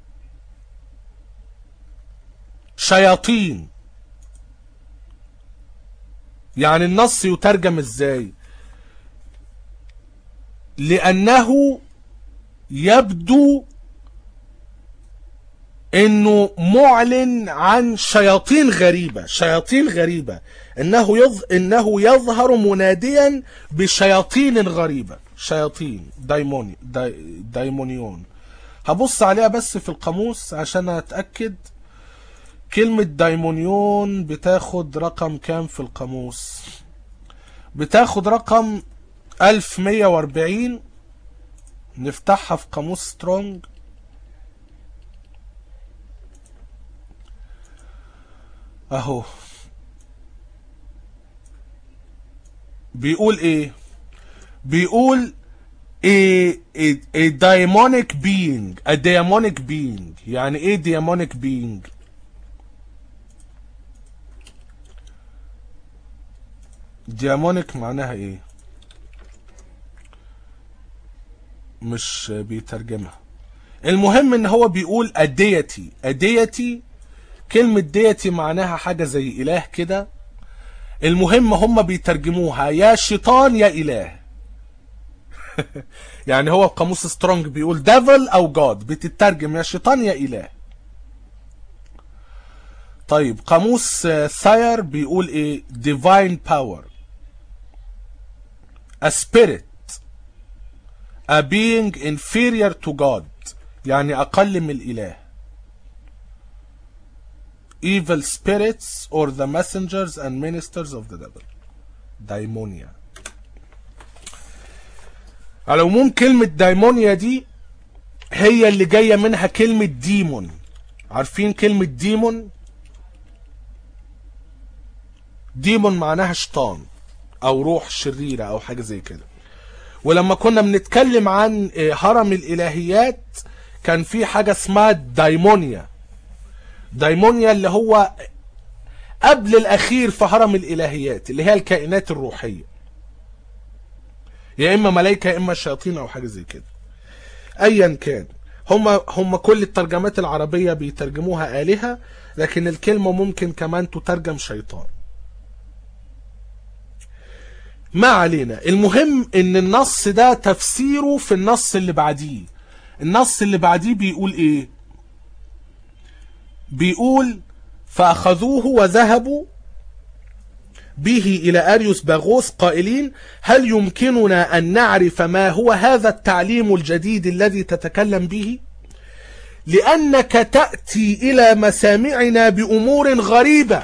شياطين يعني النص يترجم ازاي لانه يبدو انه معلن عن شياطين غريبة شياطين غريبة انه يظ... انه يظهر مناديا بشياطين غريبة شياطين دايموني داي... دايمونيون هبص عليها بس في القاموس عشان اتأكد كلمة دايمونيون بتاخد رقم كام في القاموس بتاخد رقم 1140 نفتحها في قاموس سترونج اهو بيقول ايه بيقول a, a, a daimonic being a daimonic being يعني ايه daimonic being ديامونيك معناها ايه مش بيترجمها المهم ان هو بيقول اديتي اديتي كلمة ديتي معناها حاجة زي اله كده المهم هم بيترجموها يا شيطان يا اله يعني هو قاموس سترونج بيقول ديفل او جاد بتترجم يا شيطان يا اله طيب قاموس ثاير بيقول ايه divine power a spirit a being inferior to God يعني أقل من الإله evil spirits or the messengers and ministers of the devil دايمونيا على العموم كلمة دايمونيا دي هي اللي جاية منها كلمة ديمون عارفين كلمة ديمون ديمون معناها شيطان او روح شريرة او حاجة زي كده ولما كنا بنتكلم عن هرم الالهيات كان في حاجة اسمها دايمونيا دايمونيا اللي هو قبل الاخير في هرم الالهيات اللي هي الكائنات الروحية يا اما ملائكة يا اما شياطين او حاجة زي كده ايا كان هم هم كل الترجمات العربية بيترجموها آلهة لكن الكلمة ممكن كمان تترجم شيطان ما علينا المهم ان النص ده تفسيره في النص اللي بعديه النص اللي بعديه بيقول ايه بيقول فاخذوه وذهبوا به الى اريوس باغوس قائلين هل يمكننا ان نعرف ما هو هذا التعليم الجديد الذي تتكلم به لانك تاتي الى مسامعنا بامور غريبه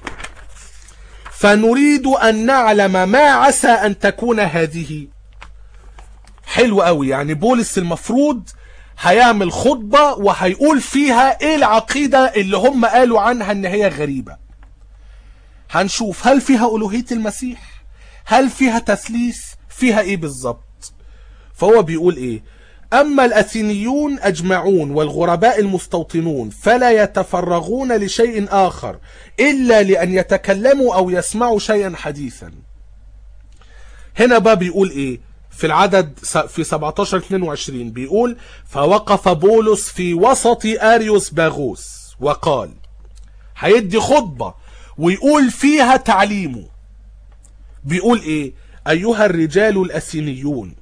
فنريد أن نعلم ما عسى أن تكون هذه حلو قوي يعني بولس المفروض هيعمل خطبة وهيقول فيها ايه العقيدة اللي هم قالوا عنها ان هي غريبة هنشوف هل فيها ألوهية المسيح هل فيها تثليث فيها ايه بالظبط فهو بيقول ايه أما الأثينيون أجمعون والغرباء المستوطنون فلا يتفرغون لشيء آخر إلا لأن يتكلموا أو يسمعوا شيئا حديثا هنا بقى بيقول إيه في العدد في 17-22 بيقول فوقف بولس في وسط آريوس باغوس وقال هيدي خطبة ويقول فيها تعليمه بيقول إيه أيها الرجال الأثينيون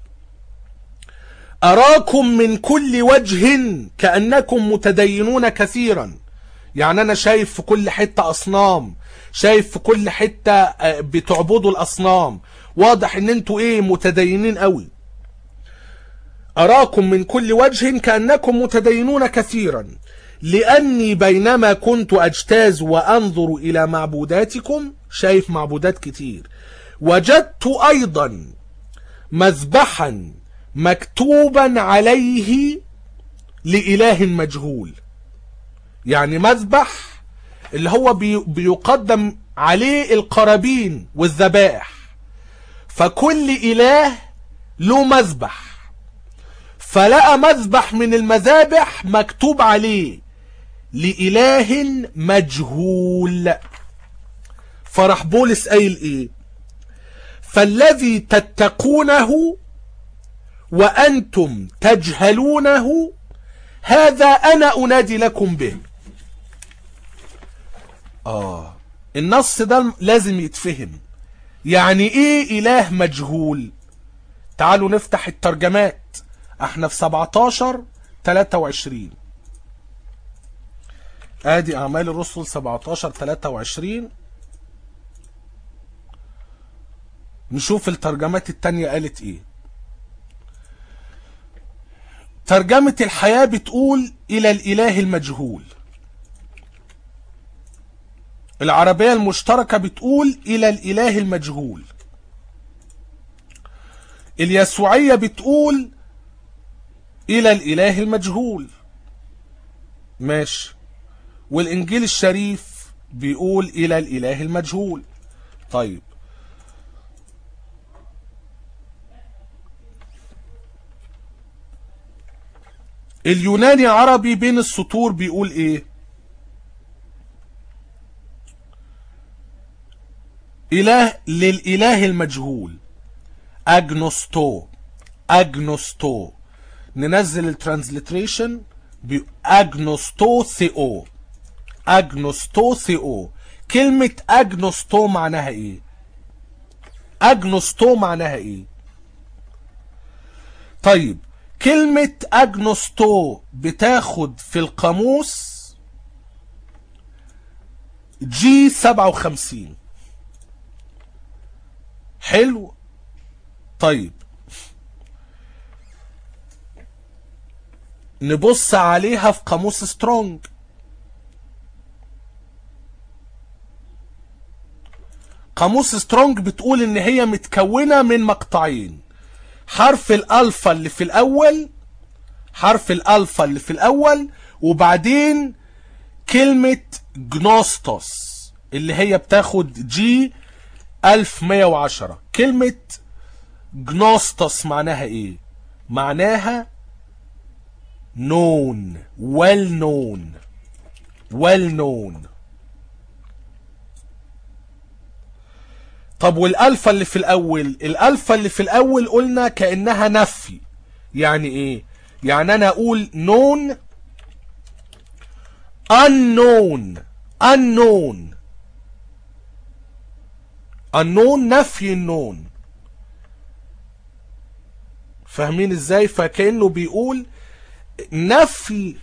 أراكم من كل وجه كأنكم متدينون كثيرا يعني أنا شايف في كل حتة أصنام شايف في كل حتة بتعبدوا الأصنام واضح ان انتوا ايه متدينين قوي أراكم من كل وجه كأنكم متدينون كثيرا لأني بينما كنت أجتاز وأنظر إلى معبوداتكم شايف معبودات كتير وجدت أيضا مذبحا مكتوبا عليه لإله مجهول يعني مذبح اللي هو بي بيقدم عليه القرابين والذبائح فكل إله له مذبح فلقى مذبح من المذابح مكتوب عليه لإله مجهول فراح بولس قايل ايه فالذي تتقونه وانتم تجهلونه هذا انا انادي لكم به اه النص ده لازم يتفهم يعني ايه اله مجهول تعالوا نفتح الترجمات احنا في 17 23 ادي اعمال الرسل 17 23 نشوف الترجمات التانية قالت ايه ترجمة الحياة بتقول الى الاله المجهول العربية المشتركة بتقول الى الاله المجهول اليسوعية بتقول الى الاله المجهول ماشي والانجيل الشريف بيقول الى الاله المجهول طيب اليوناني عربي بين السطور بيقول ايه اله للاله المجهول اجنوستو اجنوستو ننزل الترانزليتريشن باجنوستو ثيو اجنوستو ثيو كلمة اجنوستو معناها ايه اجنوستو معناها ايه طيب كلمة اجنوستو بتاخد في القاموس جي 57 حلو طيب نبص عليها في قاموس سترونج قاموس سترونج بتقول ان هي متكونة من مقطعين حرف الالفا اللي في الاول حرف الالفا اللي في الاول وبعدين كلمة جنوستوس اللي هي بتاخد جي 1110 كلمة جنوستوس معناها ايه معناها known well known well known طب والالفا اللي في الاول الالفا اللي في الاول قلنا كانها نفي يعني ايه يعني انا اقول known unknown unknown unknown نفي النون فاهمين ازاي فكأنه بيقول نفي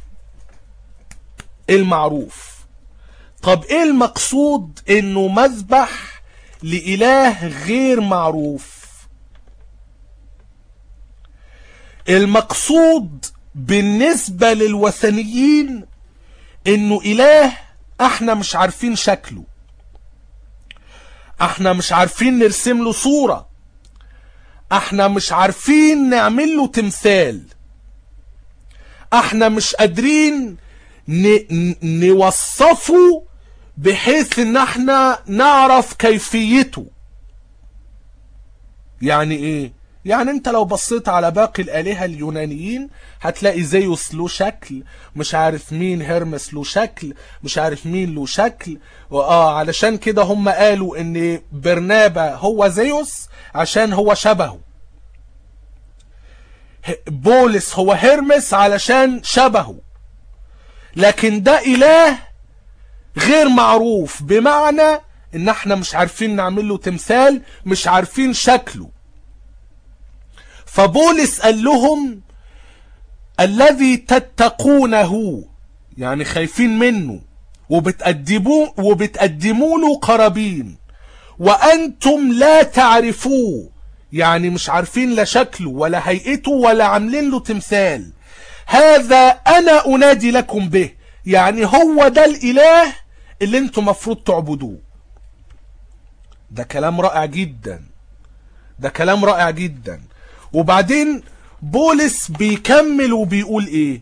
المعروف طب ايه المقصود انه مذبح لإله غير معروف المقصود بالنسبة للوثنيين انه اله احنا مش عارفين شكله احنا مش عارفين نرسم له صورة احنا مش عارفين نعمل له تمثال احنا مش قادرين ن... نوصفه بحيث ان احنا نعرف كيفيته يعني ايه يعني انت لو بصيت على باقي الالهه اليونانيين هتلاقي زيوس له شكل مش عارف مين هرمس له شكل مش عارف مين له شكل واه علشان كده هم قالوا ان برنابا هو زيوس عشان هو شبهه بولس هو هرمس علشان شبهه لكن ده اله غير معروف بمعنى ان احنا مش عارفين نعمل له تمثال مش عارفين شكله فبولس قال لهم الذي تتقونه يعني خايفين منه وبتقدموا وبتقدموا له قرابين وانتم لا تعرفوه يعني مش عارفين لا شكله ولا هيئته ولا عاملين له تمثال هذا انا انادي لكم به يعني هو ده الاله اللي انتم مفروض تعبدوه ده كلام رائع جدا ده كلام رائع جدا وبعدين بولس بيكمل وبيقول ايه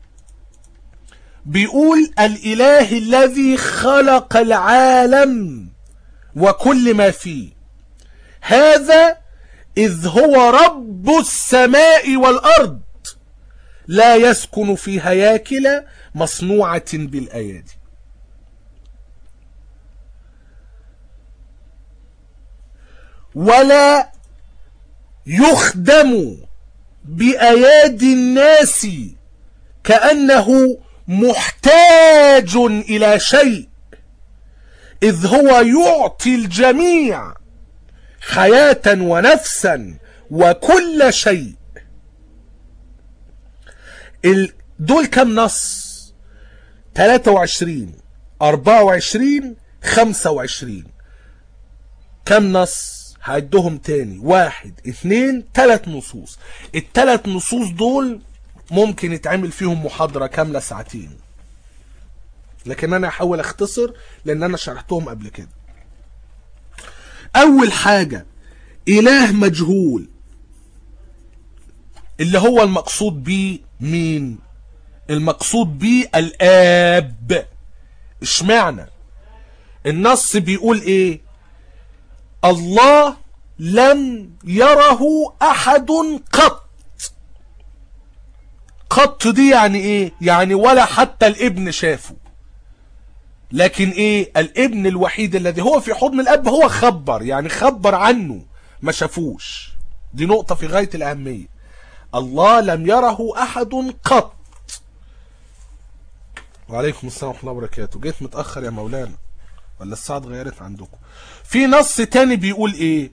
بيقول الاله الذي خلق العالم وكل ما فيه هذا اذ هو رب السماء والارض لا يسكن في هياكل مصنوعة بالايادي ولا يخدم بأيادي الناس كأنه محتاج إلى شيء إذ هو يعطي الجميع حياة ونفسا وكل شيء ال... دول كم نص 23 24 25 كم نص هعدهم تاني واحد اتنين تلات نصوص التلات نصوص دول ممكن يتعمل فيهم محاضرة كاملة ساعتين لكن انا هحاول اختصر لان انا شرحتهم قبل كده اول حاجة اله مجهول اللي هو المقصود بيه مين المقصود بيه الاب اشمعنى النص بيقول ايه الله لم يره احد قط قط دي يعني ايه يعني ولا حتى الابن شافه لكن ايه الابن الوحيد الذي هو في حضن الاب هو خبر يعني خبر عنه ما شافوش دي نقطة في غاية الأهمية الله لم يره أحد قط وعليكم السلام ورحمة الله وبركاته جيت متأخر يا مولانا ولا الساعة اتغيرت عندكم في نص تاني بيقول ايه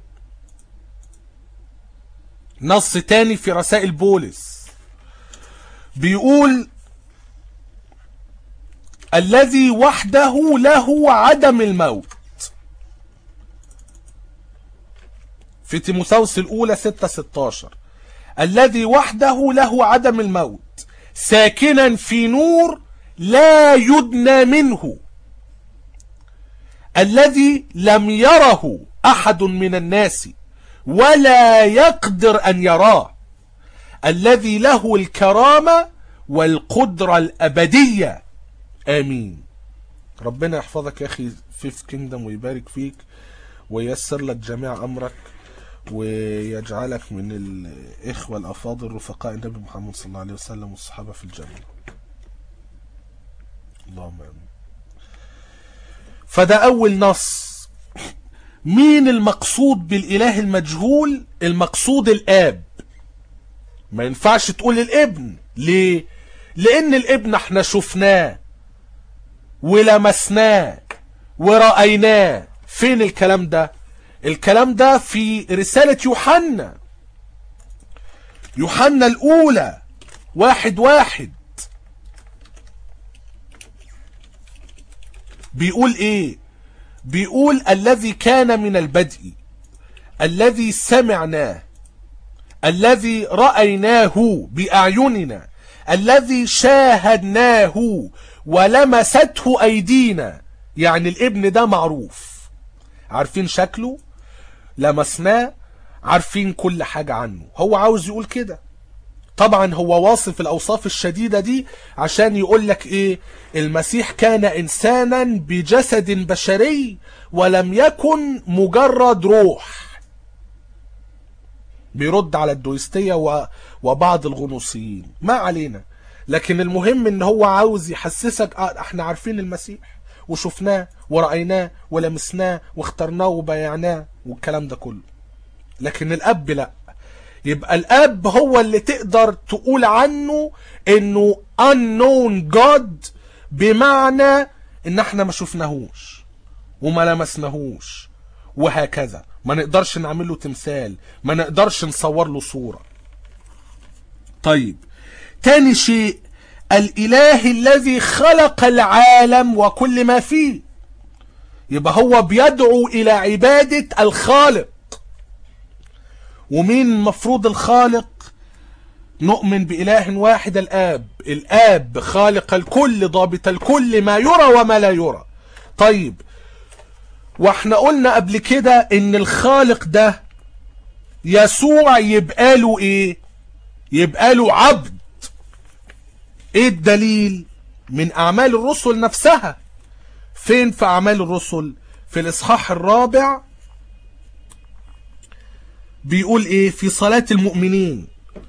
نص تاني في رسائل بولس بيقول الذي وحده له عدم الموت في تيموثاوس الأولى 6 16 الذي وحده له عدم الموت ساكنا في نور لا يدنى منه الذي لم يره أحد من الناس ولا يقدر أن يراه الذي له الكرامة والقدرة الأبدية آمين ربنا يحفظك يا أخي فيف كينجدم ويبارك فيك وييسر لك جميع أمرك ويجعلك من الإخوة الأفاضل رفقاء النبي محمد صلى الله عليه وسلم والصحابة في الجنة اللهم آمين فده أول نص مين المقصود بالإله المجهول المقصود الآب ما ينفعش تقول الابن ليه لأن الابن احنا شفناه ولمسناه ورأيناه فين الكلام ده الكلام ده في رسالة يوحنا يوحنا الأولى واحد واحد بيقول ايه بيقول الذي كان من البدء الذي سمعناه الذي رأيناه بأعيننا الذي شاهدناه ولمسته أيدينا يعني الابن ده معروف عارفين شكله لمسناه عارفين كل حاجة عنه هو عاوز يقول كده طبعا هو واصف الأوصاف الشديدة دي عشان يقول لك إيه المسيح كان إنسانا بجسد بشري ولم يكن مجرد روح بيرد على الدويستية و... وبعض الغنوصيين ما علينا لكن المهم ان هو عاوز يحسسك اه احنا عارفين المسيح وشفناه ورأيناه ولمسناه واخترناه وبايعناه والكلام ده كله لكن الاب لا يبقى الاب هو اللي تقدر تقول عنه انه unknown God بمعنى ان احنا ما شفناهوش وما لمسناهوش وهكذا ما نقدرش نعمل له تمثال ما نقدرش نصور له صورة طيب تاني شيء الاله الذي خلق العالم وكل ما فيه يبقى هو بيدعو الى عبادة الخالق ومين المفروض الخالق نؤمن بإله واحد الآب الآب خالق الكل ضابط الكل ما يرى وما لا يرى طيب واحنا قلنا قبل كده ان الخالق ده يسوع يبقى له ايه يبقى له عبد ايه الدليل من اعمال الرسل نفسها فين في اعمال الرسل في الاصحاح الرابع بيقول ايه في صلاة المؤمنين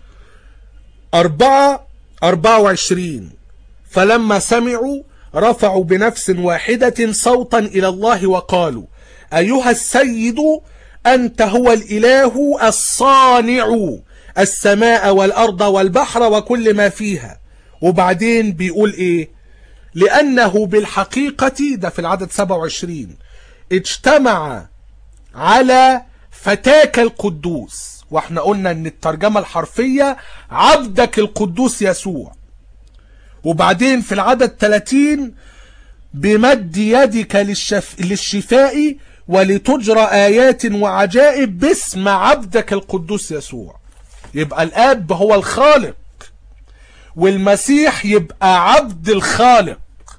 أربعة أربعة وعشرين فلما سمعوا رفعوا بنفس واحدة صوتا إلى الله وقالوا أيها السيد أنت هو الإله الصانع السماء والأرض والبحر وكل ما فيها وبعدين بيقول إيه لأنه بالحقيقة ده في العدد 27 اجتمع على فتاك القدوس واحنا قلنا ان الترجمة الحرفية عبدك القدوس يسوع وبعدين في العدد 30 بمد يدك للشف... للشفاء ولتجرى آيات وعجائب باسم عبدك القدوس يسوع يبقى الآب هو الخالق والمسيح يبقى عبد الخالق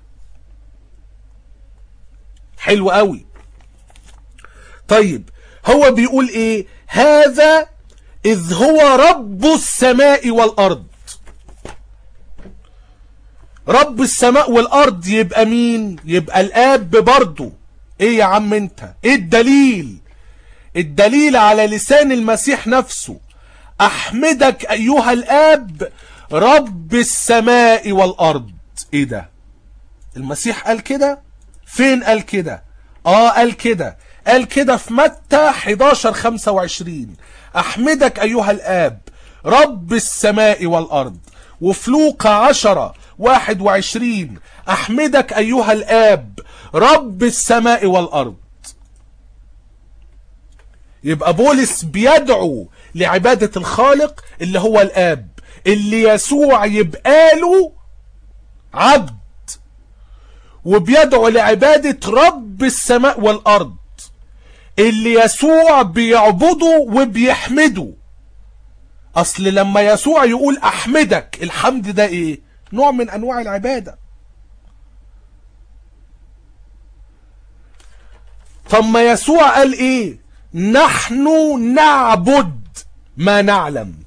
حلو قوي طيب هو بيقول ايه هذا اذ هو رب السماء والارض رب السماء والارض يبقى مين يبقى الاب برضه ايه يا عم انت ايه الدليل الدليل على لسان المسيح نفسه احمدك ايها الاب رب السماء والارض ايه ده المسيح قال كده فين قال كده اه قال كده قال كده في متى 11 25 احمدك ايها الاب رب السماء والارض وفي لوقا 10 21 احمدك ايها الاب رب السماء والارض يبقى بولس بيدعو لعبادة الخالق اللي هو الاب اللي يسوع يبقى له عبد وبيدعو لعبادة رب السماء والارض اللي يسوع بيعبده وبيحمده اصل لما يسوع يقول احمدك الحمد ده ايه نوع من انواع العبادة طب ما يسوع قال ايه نحن نعبد ما نعلم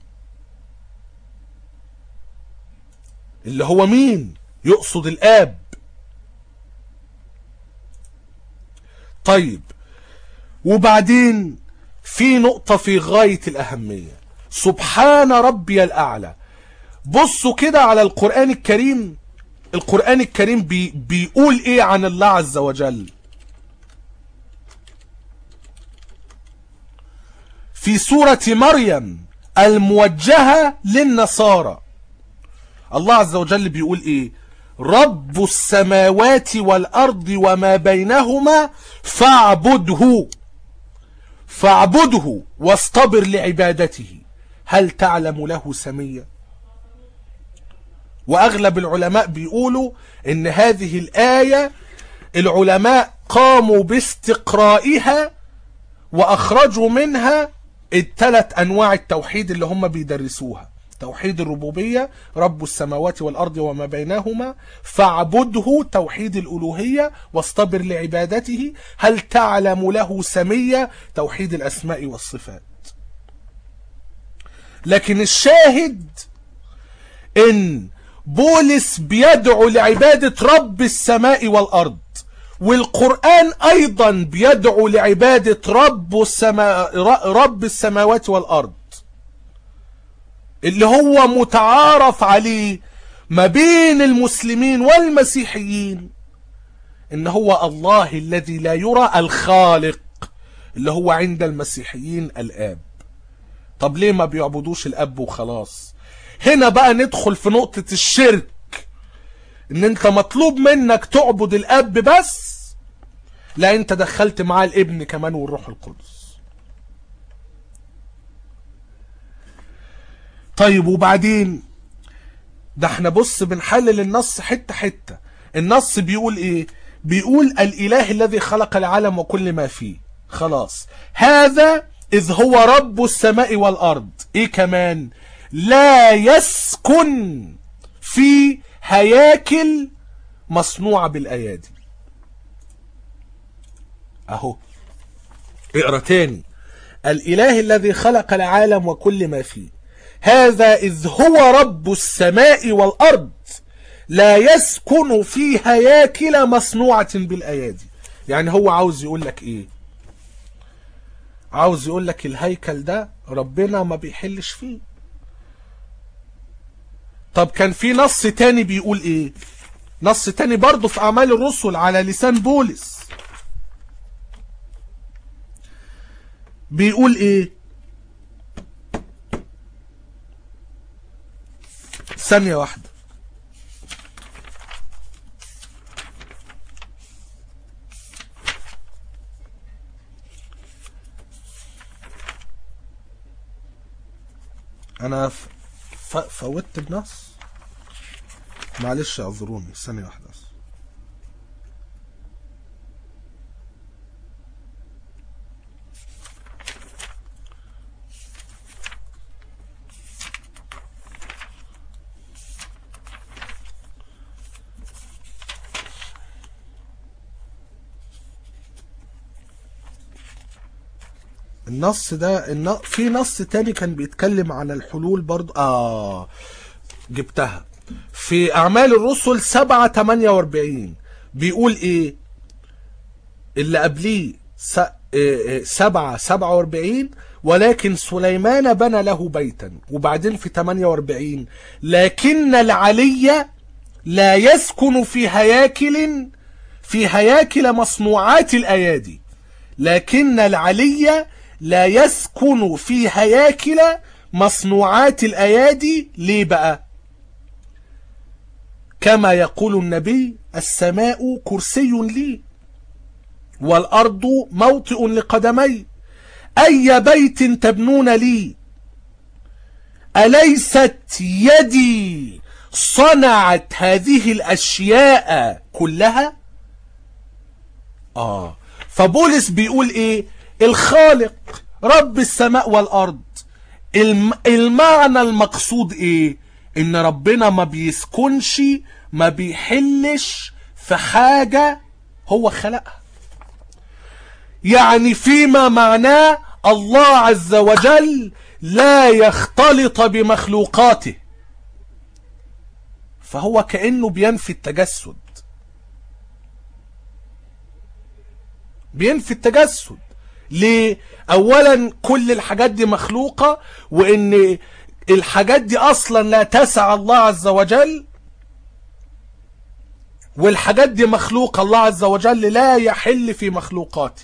اللي هو مين يقصد الاب طيب وبعدين في نقطة في غاية الأهمية سبحان ربي الأعلى بصوا كده على القرآن الكريم القرآن الكريم بي بيقول ايه عن الله عز وجل في سورة مريم الموجهة للنصارى الله عز وجل بيقول ايه رب السماوات والأرض وما بينهما فاعبده فاعبده واصطبر لعبادته هل تعلم له سميا وأغلب العلماء بيقولوا إن هذه الآية العلماء قاموا باستقرائها وأخرجوا منها الثلاث أنواع التوحيد اللي هم بيدرسوها توحيد الربوبية رب السماوات والأرض وما بينهما فاعبده توحيد الألوهية واصطبر لعبادته هل تعلم له سمية توحيد الأسماء والصفات لكن الشاهد ان بولس بيدعو لعبادة رب السماء والأرض والقرآن أيضا بيدعو لعبادة رب, السماء رب السماوات والأرض اللي هو متعارف عليه ما بين المسلمين والمسيحيين ان هو الله الذي لا يرى الخالق اللي هو عند المسيحيين الاب طب ليه ما بيعبدوش الاب وخلاص هنا بقى ندخل في نقطة الشرك ان انت مطلوب منك تعبد الاب بس لا انت دخلت معاه الابن كمان والروح القدس طيب وبعدين ده احنا بص بنحلل النص حتة حتة النص بيقول ايه بيقول الاله الذي خلق العالم وكل ما فيه خلاص هذا اذ هو رب السماء والارض ايه كمان لا يسكن في هياكل مصنوعة بالايادي اهو اقرا تاني الاله الذي خلق العالم وكل ما فيه هذا إذ هو رب السماء والأرض لا يسكن في هياكل مصنوعة بالأيادي يعني هو عاوز يقول لك إيه عاوز يقول لك الهيكل ده ربنا ما بيحلش فيه طب كان في نص تاني بيقول ايه نص تاني برضه في اعمال الرسل على لسان بولس بيقول ايه ثانية واحدة انا ف... ف... فوتت النص معلش اعذروني ثانية واحدة بس النص ده الن... في نص تاني كان بيتكلم على الحلول برضو اه جبتها في اعمال الرسل 7 48 بيقول ايه اللي قبليه س... إيه 7 47 ولكن سليمان بنى له بيتا وبعدين في 48 لكن العلي لا يسكن في هياكل في هياكل مصنوعات الايادي لكن العلي لا يسكن في هياكل مصنوعات الايادي ليه بقى كما يقول النبي السماء كرسي لي والارض موطئ لقدمي اي بيت تبنون لي اليست يدي صنعت هذه الاشياء كلها اه فبولس بيقول ايه الخالق رب السماء والارض الم... المعنى المقصود ايه ان ربنا ما بيسكنش ما بيحلش في حاجة هو خلقها يعني فيما معناه الله عز وجل لا يختلط بمخلوقاته فهو كأنه بينفي التجسد بينفي التجسد ليه اولا كل الحاجات دي مخلوقة وان الحاجات دي اصلا لا تسع الله عز وجل والحاجات دي مخلوقة الله عز وجل لا يحل في مخلوقاته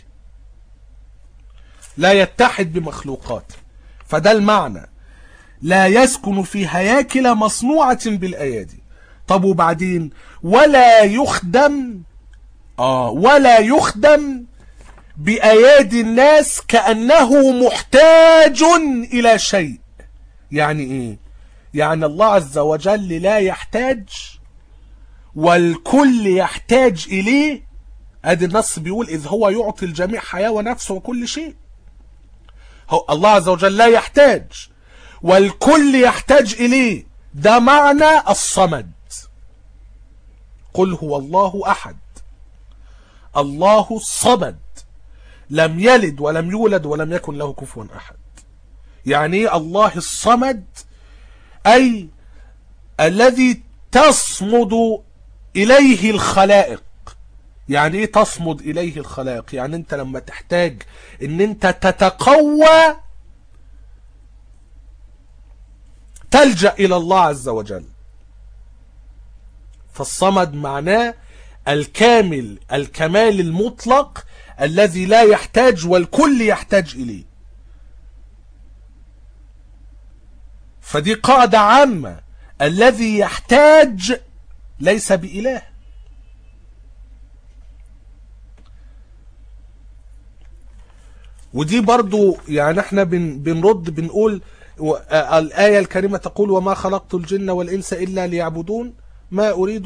لا يتحد بمخلوقاته فده المعنى لا يسكن في هياكل مصنوعة بالأيادي طب وبعدين ولا يخدم آه ولا يخدم بأيادي الناس كأنه محتاج إلى شيء يعني إيه يعني الله عز وجل لا يحتاج والكل يحتاج إليه ادي النص بيقول إذ هو يعطي الجميع حياة ونفس وكل شيء هو الله عز وجل لا يحتاج والكل يحتاج إليه ده معنى الصمد قل هو الله أحد الله الصمد لم يلد ولم يولد ولم يكن له كفوا أحد يعني ايه الله الصمد أي الذي تصمد إليه الخلائق يعني ايه تصمد إليه الخلائق يعني انت لما تحتاج ان انت تتقوى تلجأ إلى الله عز وجل فالصمد معناه الكامل الكمال المطلق الذي لا يحتاج والكل يحتاج إليه فدي قاعدة عامة الذي يحتاج ليس بإله ودي برضو يعني احنا بن بنرد بنقول الآية الكريمة تقول وما خلقت الجن والإنس إلا ليعبدون ما أريد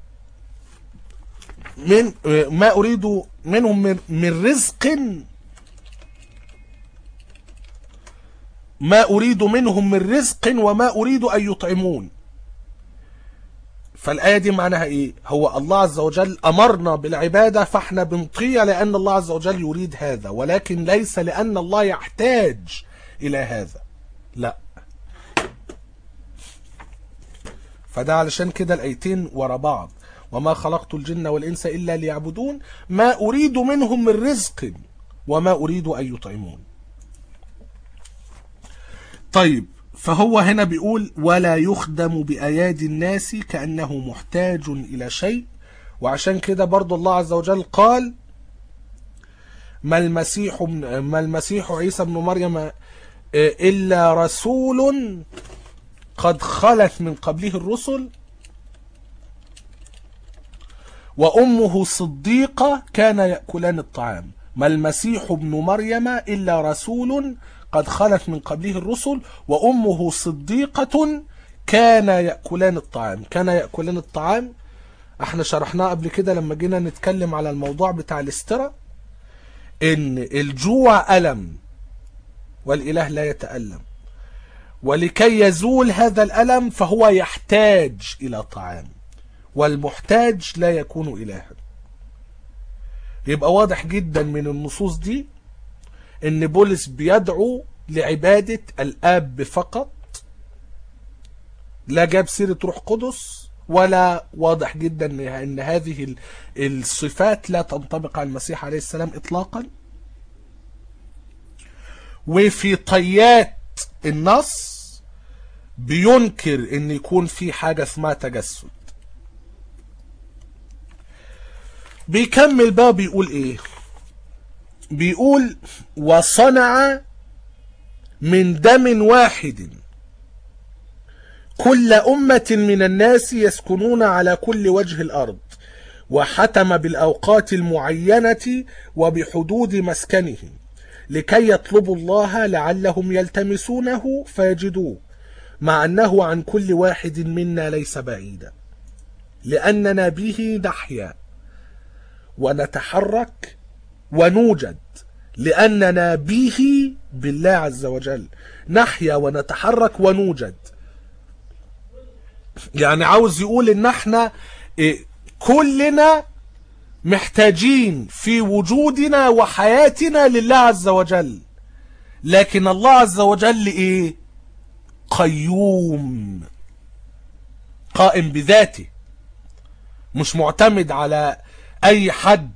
من ما أريد منهم من, من رزق ما أريد منهم من رزق وما أريد أن يطعمون فالآية دي معناها إيه هو الله عز وجل أمرنا بالعبادة فاحنا بنطيع لأن الله عز وجل يريد هذا ولكن ليس لأن الله يحتاج إلى هذا لا فده علشان كده الآيتين ورا بعض وما خلقت الجن والإنس إلا ليعبدون ما أريد منهم من رزق وما أريد أن يطعمون طيب فهو هنا بيقول ولا يخدم بأيادي الناس كأنه محتاج إلى شيء وعشان كده برضو الله عز وجل قال ما المسيح ما المسيح عيسى ابن مريم آه، إلا رسول قد خلت من قبله الرسل وأمه صديقة كان يأكلان الطعام ما المسيح ابن مريم إلا رسول قد خلت من قبله الرسل وأمه صديقة كان يأكلان الطعام كان يأكلان الطعام احنا شرحناه قبل كده لما جينا نتكلم على الموضوع بتاع الاسترا ان الجوع ألم والإله لا يتألم ولكي يزول هذا الألم فهو يحتاج إلى طعام والمحتاج لا يكون إلها يبقى واضح جدا من النصوص دي ان بولس بيدعو لعبادة الآب فقط لا جاب سيرة روح قدس ولا واضح جدا ان إن هذه ال- الصفات لا تنطبق على المسيح عليه السلام اطلاقا وفي طيات النص بينكر ان يكون في حاجة اسمها تجسد بيكمل بقى بيقول ايه بيقول وصنع من دم واحد كل أمة من الناس يسكنون على كل وجه الأرض وحتم بالأوقات المعينة وبحدود مسكنهم لكي يطلبوا الله لعلهم يلتمسونه فيجدوه مع أنه عن كل واحد منا ليس بعيدا لأننا به نحيا ونتحرك ونوجد لأننا به بالله عز وجل نحيا ونتحرك ونوجد يعني عاوز يقول ان احنا إيه، كلنا محتاجين في وجودنا وحياتنا لله عز وجل لكن الله عز وجل ايه قيوم قائم بذاته مش معتمد على اي حد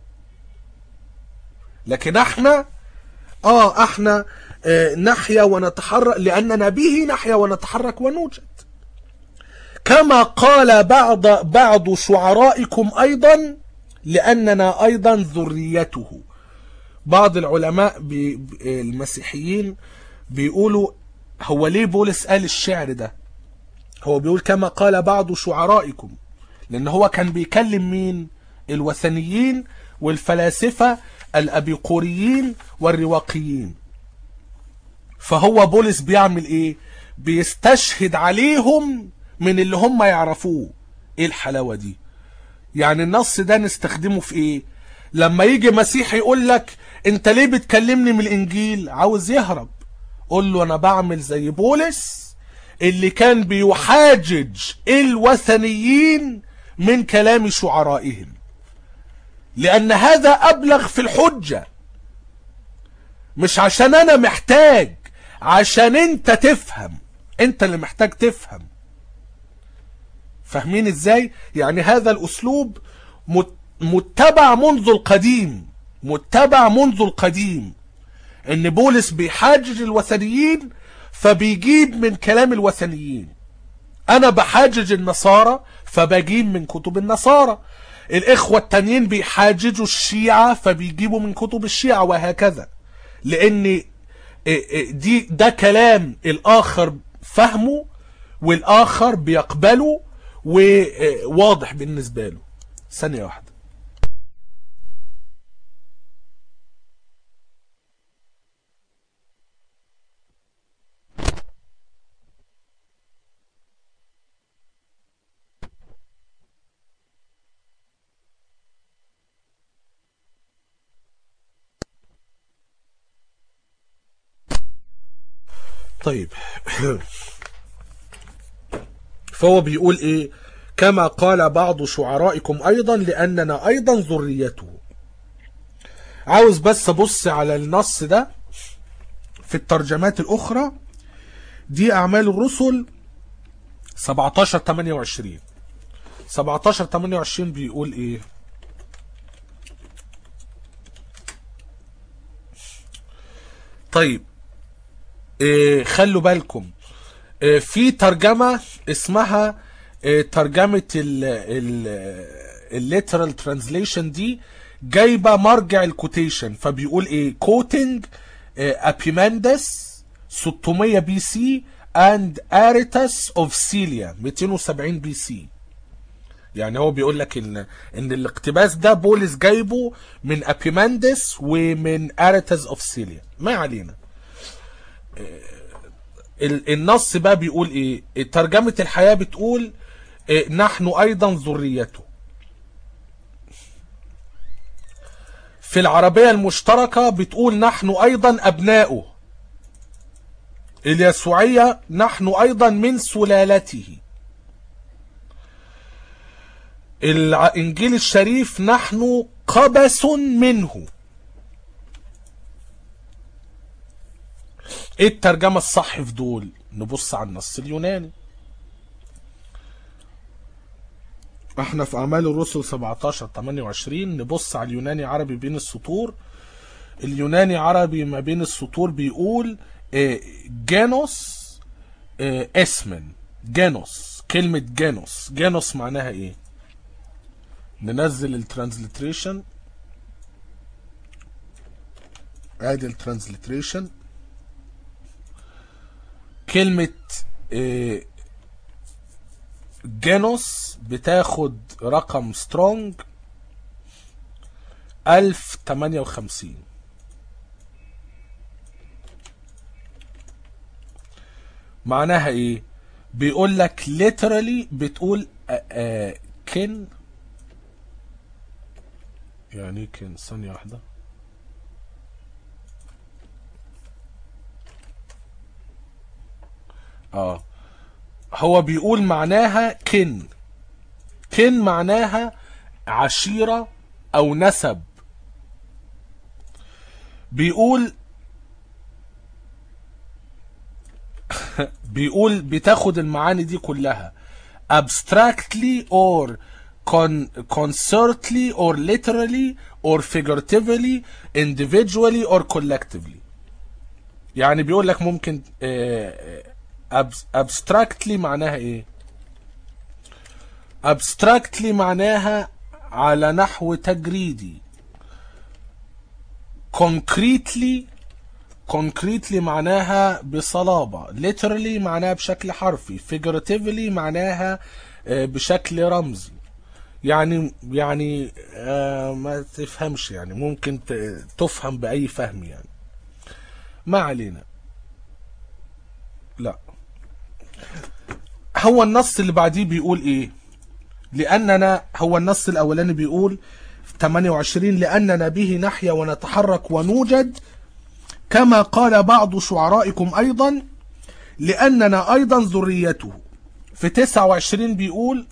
لكن احنا اه احنا آه نحيا ونتحرك لاننا به نحيا ونتحرك ونوجد كما قال بعض بعض شعرائكم ايضا لاننا ايضا ذريته بعض العلماء بي بي- المسيحيين بيقولوا هو ليه بولس قال الشعر ده هو بيقول كما قال بعض شعرائكم لان هو كان بيكلم مين الوثنيين والفلاسفة الابيقوريين والرواقيين فهو بولس بيعمل ايه بيستشهد عليهم من اللي هم يعرفوه ايه الحلاوة دي يعني النص ده نستخدمه في ايه لما يجي مسيح يقول لك انت ليه بتكلمني من الانجيل عاوز يهرب قول له انا بعمل زي بولس اللي كان بيحاجج الوثنيين من كلام شعرائهم لان هذا ابلغ في الحجة مش عشان انا محتاج عشان انت تفهم انت اللي محتاج تفهم فاهمين ازاي يعني هذا الاسلوب مت- متبع منذ القديم متبع منذ القديم ان بولس بيحاجج الوثنيين فبيجيب من كلام الوثنيين انا بحاجج النصارى فبجيب من كتب النصارى الاخوة التانيين بيحاججوا الشيعة فبيجيبوا من كتب الشيعة وهكذا لان إيه إيه دي ده كلام الاخر فهمه والاخر بيقبله وواضح بالنسبة له ثانية واحدة طيب فهو بيقول ايه كما قال بعض شعرائكم ايضا لاننا ايضا ذريته عاوز بس ابص على النص ده في الترجمات الاخرى دي اعمال الرسل 17 28 17 28 بيقول ايه طيب إيه خلوا بالكم إيه في ترجمة اسمها إيه ترجمة ال ال الليترال ترانزليشن دي جايبه مرجع الكوتيشن فبيقول ايه كوتنج ابيماندس 600 بي سي اند اريتاس اوف سيليا 270 بي سي يعني هو بيقول لك ان ان الاقتباس ده بولس جايبه من ابيماندس ومن اريتاس اوف سيليا ما علينا ال- النص بقى بيقول ايه ترجمة الحياة بتقول إيه نحن ايضا ذريته في العربية المشتركة بتقول نحن ايضا ابناؤه اليسوعية نحن ايضا من سلالته الانجيل الشريف نحن قبس منه ايه الترجمة الصح في دول نبص على النص اليوناني احنا في اعمال الرسل 17 28 نبص على اليوناني عربي بين السطور اليوناني عربي ما بين السطور بيقول آه، جانوس آه، اسمن جانوس كلمة جانوس جانوس معناها ايه ننزل الترانزليتريشن ادي الترانزليتريشن كلمة آه، جانوس بتاخد رقم سترونج 1058 معناها ايه بيقول لك literally بتقول آه، آه، كن يعني ايه كن ثانية واحدة اه هو بيقول معناها كن كن معناها عشيرة او نسب بيقول بيقول بتاخد المعاني دي كلها abstractly or con concertly or literally or figuratively individually or collectively يعني بيقول لك ممكن آه، آه، abs- abstractly معناها ايه abstractly معناها على نحو تجريدي concretely concretely معناها بصلابة literally معناها بشكل حرفي figuratively معناها آه، بشكل رمزي يعني يعني آه، ما تفهمش يعني ممكن ت- تفهم بأي فهم يعني ما علينا لا هو النص اللي بعديه بيقول ايه لأننا هو النص الأولاني بيقول في 28 لأننا به نحيا ونتحرك ونوجد كما قال بعض شعرائكم أيضا لأننا أيضا ذريته في 29 بيقول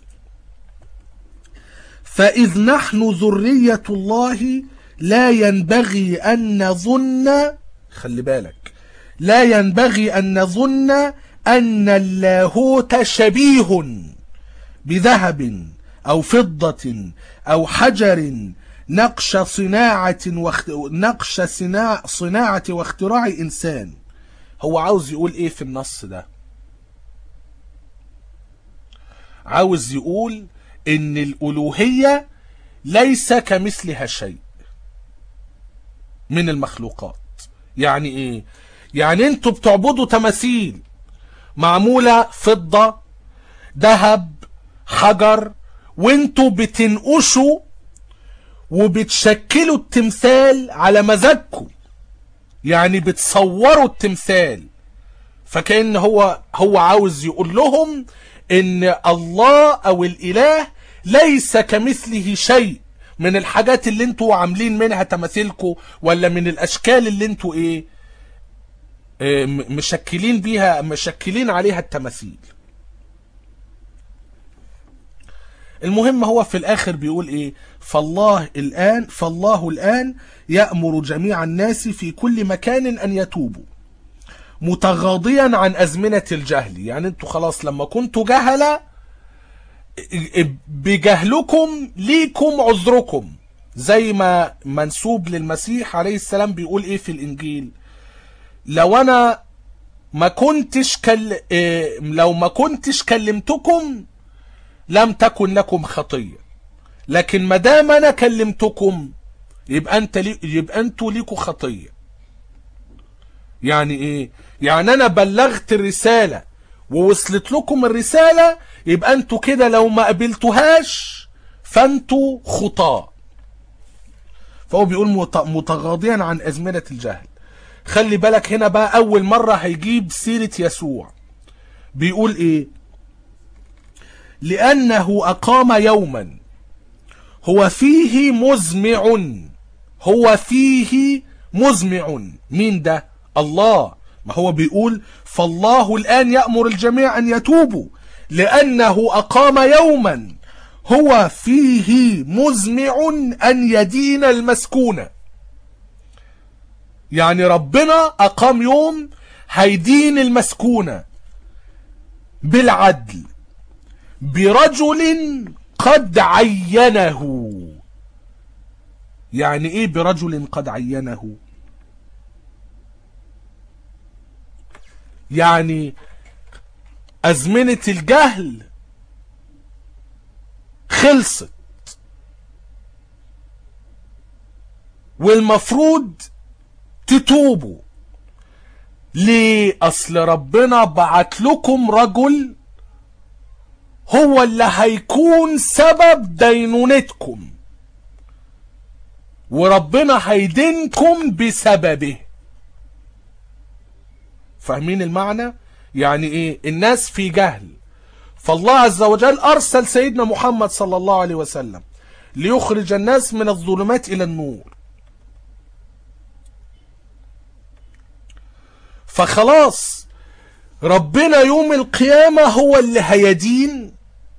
فإذ نحن ذرية الله لا ينبغي أن نظن خلي بالك لا ينبغي أن نظن أن اللاهوت شبيه بذهب أو فضة أو حجر نقش صناعة واخت... نقش صناع... صناعة واختراع إنسان هو عاوز يقول إيه في النص ده عاوز يقول إن الألوهية ليس كمثلها شيء من المخلوقات يعني إيه يعني انتوا بتعبدوا تماثيل معمولة فضة ذهب حجر وانتوا بتنقشوا وبتشكلوا التمثال على مزاجكم يعني بتصوروا التمثال فكأن هو هو عاوز يقول لهم ان الله او الاله ليس كمثله شيء من الحاجات اللي انتوا عاملين منها تماثيلكم ولا من الاشكال اللي انتوا ايه آه، م- مشكلين بيها مشكلين عليها التماثيل المهم هو في الاخر بيقول ايه فالله الان فالله الان يأمر جميع الناس في كل مكان ان يتوبوا متغاضيا عن ازمنة الجهل يعني انتوا خلاص لما كنتوا جهلة بجهلكم ليكم عذركم زي ما منسوب للمسيح عليه السلام بيقول ايه في الانجيل لو انا ما كنتش كل... إيه لو ما كنتش كلمتكم لم تكن لكم خطية لكن ما دام انا كلمتكم يبقى انت لي... يبقى انتوا ليكوا خطيه يعني ايه يعني انا بلغت الرساله ووصلت لكم الرساله يبقى انتوا كده لو ما قبلتوهاش فانتوا خطاه فهو بيقول مت- متغاضيا عن ازمنه الجهل خلي بالك هنا بقى اول مره هيجيب سيره يسوع بيقول ايه لانه اقام يوما هو فيه مزمع هو فيه مزمع مين ده الله ما هو بيقول فالله الآن يأمر الجميع أن يتوبوا لأنه أقام يوما هو فيه مزمع أن يدين المسكونة يعني ربنا أقام يوم هيدين المسكونة بالعدل برجل قد عينه يعني ايه برجل قد عينه يعني أزمنة الجهل خلصت والمفروض تتوبوا ليه أصل ربنا بعت لكم رجل هو اللي هيكون سبب دينونتكم وربنا هيدينكم بسببه فاهمين المعنى يعني ايه الناس في جهل فالله عز وجل ارسل سيدنا محمد صلى الله عليه وسلم ليخرج الناس من الظلمات الى النور فخلاص ربنا يوم القيامة هو اللي هيدين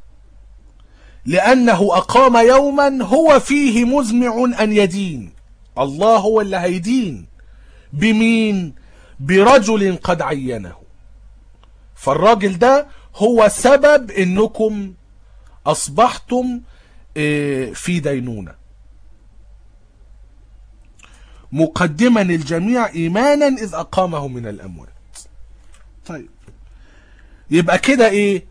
لأنه أقام يوما هو فيه مزمع أن يدين الله هو اللي هيدين بمين برجل قد عينه فالراجل ده هو سبب انكم اصبحتم آه، في دينونة مقدما الجميع ايمانا اذ اقامه من الاموات طيب يبقى كده ايه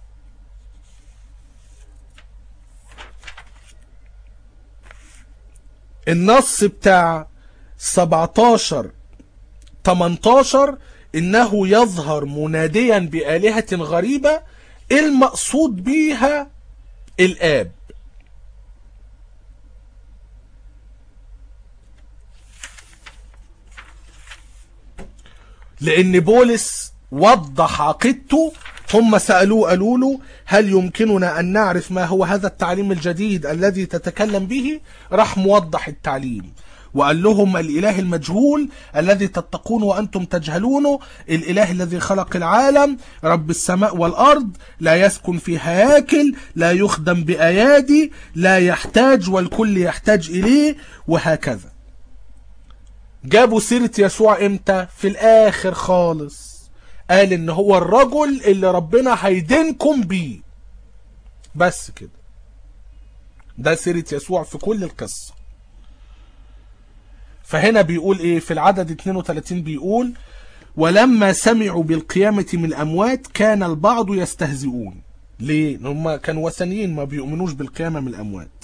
النص بتاع 17 18 انه يظهر مناديا بآلهة غريبة المقصود بيها الآب لأن بولس وضح عقيدته هم سألوه قالوا له هل يمكننا أن نعرف ما هو هذا التعليم الجديد الذي تتكلم به راح موضح التعليم وقال لهم الإله المجهول الذي تتقون وأنتم تجهلونه الإله الذي خلق العالم رب السماء والأرض لا يسكن في هياكل لا يخدم بأيادي لا يحتاج والكل يحتاج إليه وهكذا جابوا سيرة يسوع امتى في الآخر خالص قال ان هو الرجل اللي ربنا هيدينكم بيه بس كده ده سيرة يسوع في كل القصة فهنا بيقول ايه في العدد 32 بيقول ولما سمعوا بالقيامة من الأموات كان البعض يستهزئون ليه؟ هم كانوا وثنيين ما بيؤمنوش بالقيامة من الأموات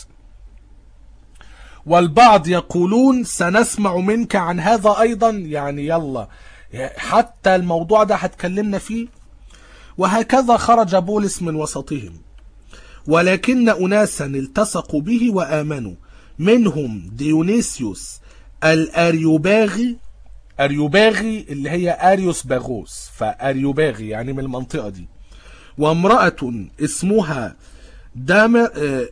والبعض يقولون سنسمع منك عن هذا أيضا يعني يلا حتى الموضوع ده هتكلمنا فيه وهكذا خرج بولس من وسطهم ولكن أناسا التصقوا به وآمنوا منهم ديونيسيوس الأريوباغي أريوباغي اللي هي أريوس باغوس فأريوباغي يعني من المنطقة دي وامرأة اسمها دام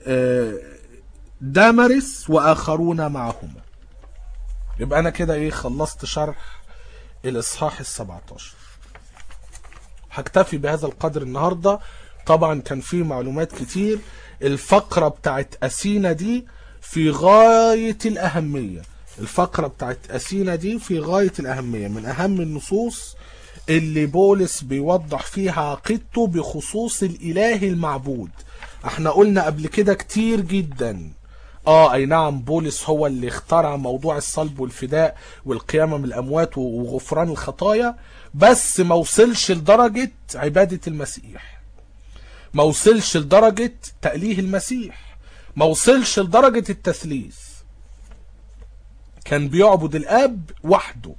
دامرس وآخرون معهما يبقى أنا كده إيه خلصت شرح الإصحاح السبعتاشر هكتفي بهذا القدر النهاردة طبعا كان فيه معلومات كتير الفقرة بتاعت أسينا دي في غاية الأهمية الفقرة بتاعت أسينا دي في غاية الأهمية من أهم النصوص اللي بولس بيوضح فيها عقيدته بخصوص الإله المعبود احنا قلنا قبل كده كتير جدا اه اي نعم بولس هو اللي اخترع موضوع الصلب والفداء والقيامة من الاموات وغفران الخطايا بس ما وصلش لدرجة عبادة المسيح ما وصلش لدرجة تأليه المسيح ما وصلش لدرجة التثليث كان بيعبد الاب وحده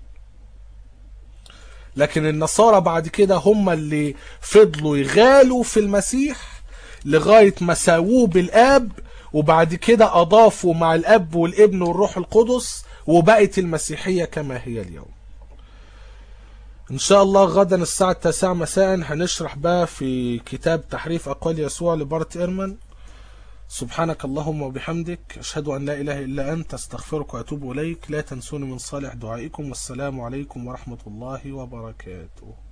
لكن النصارى بعد كده هم اللي فضلوا يغالوا في المسيح لغاية ما ساووه بالاب وبعد كده اضافوا مع الاب والابن والروح القدس وبقت المسيحية كما هي اليوم ان شاء الله غدا الساعة التاسعة مساء هنشرح بقى في كتاب تحريف اقوال يسوع لبارت ايرمان سبحانك اللهم وبحمدك اشهد ان لا اله الا انت استغفرك واتوب اليك لا تنسوني من صالح دعائكم والسلام عليكم ورحمة الله وبركاته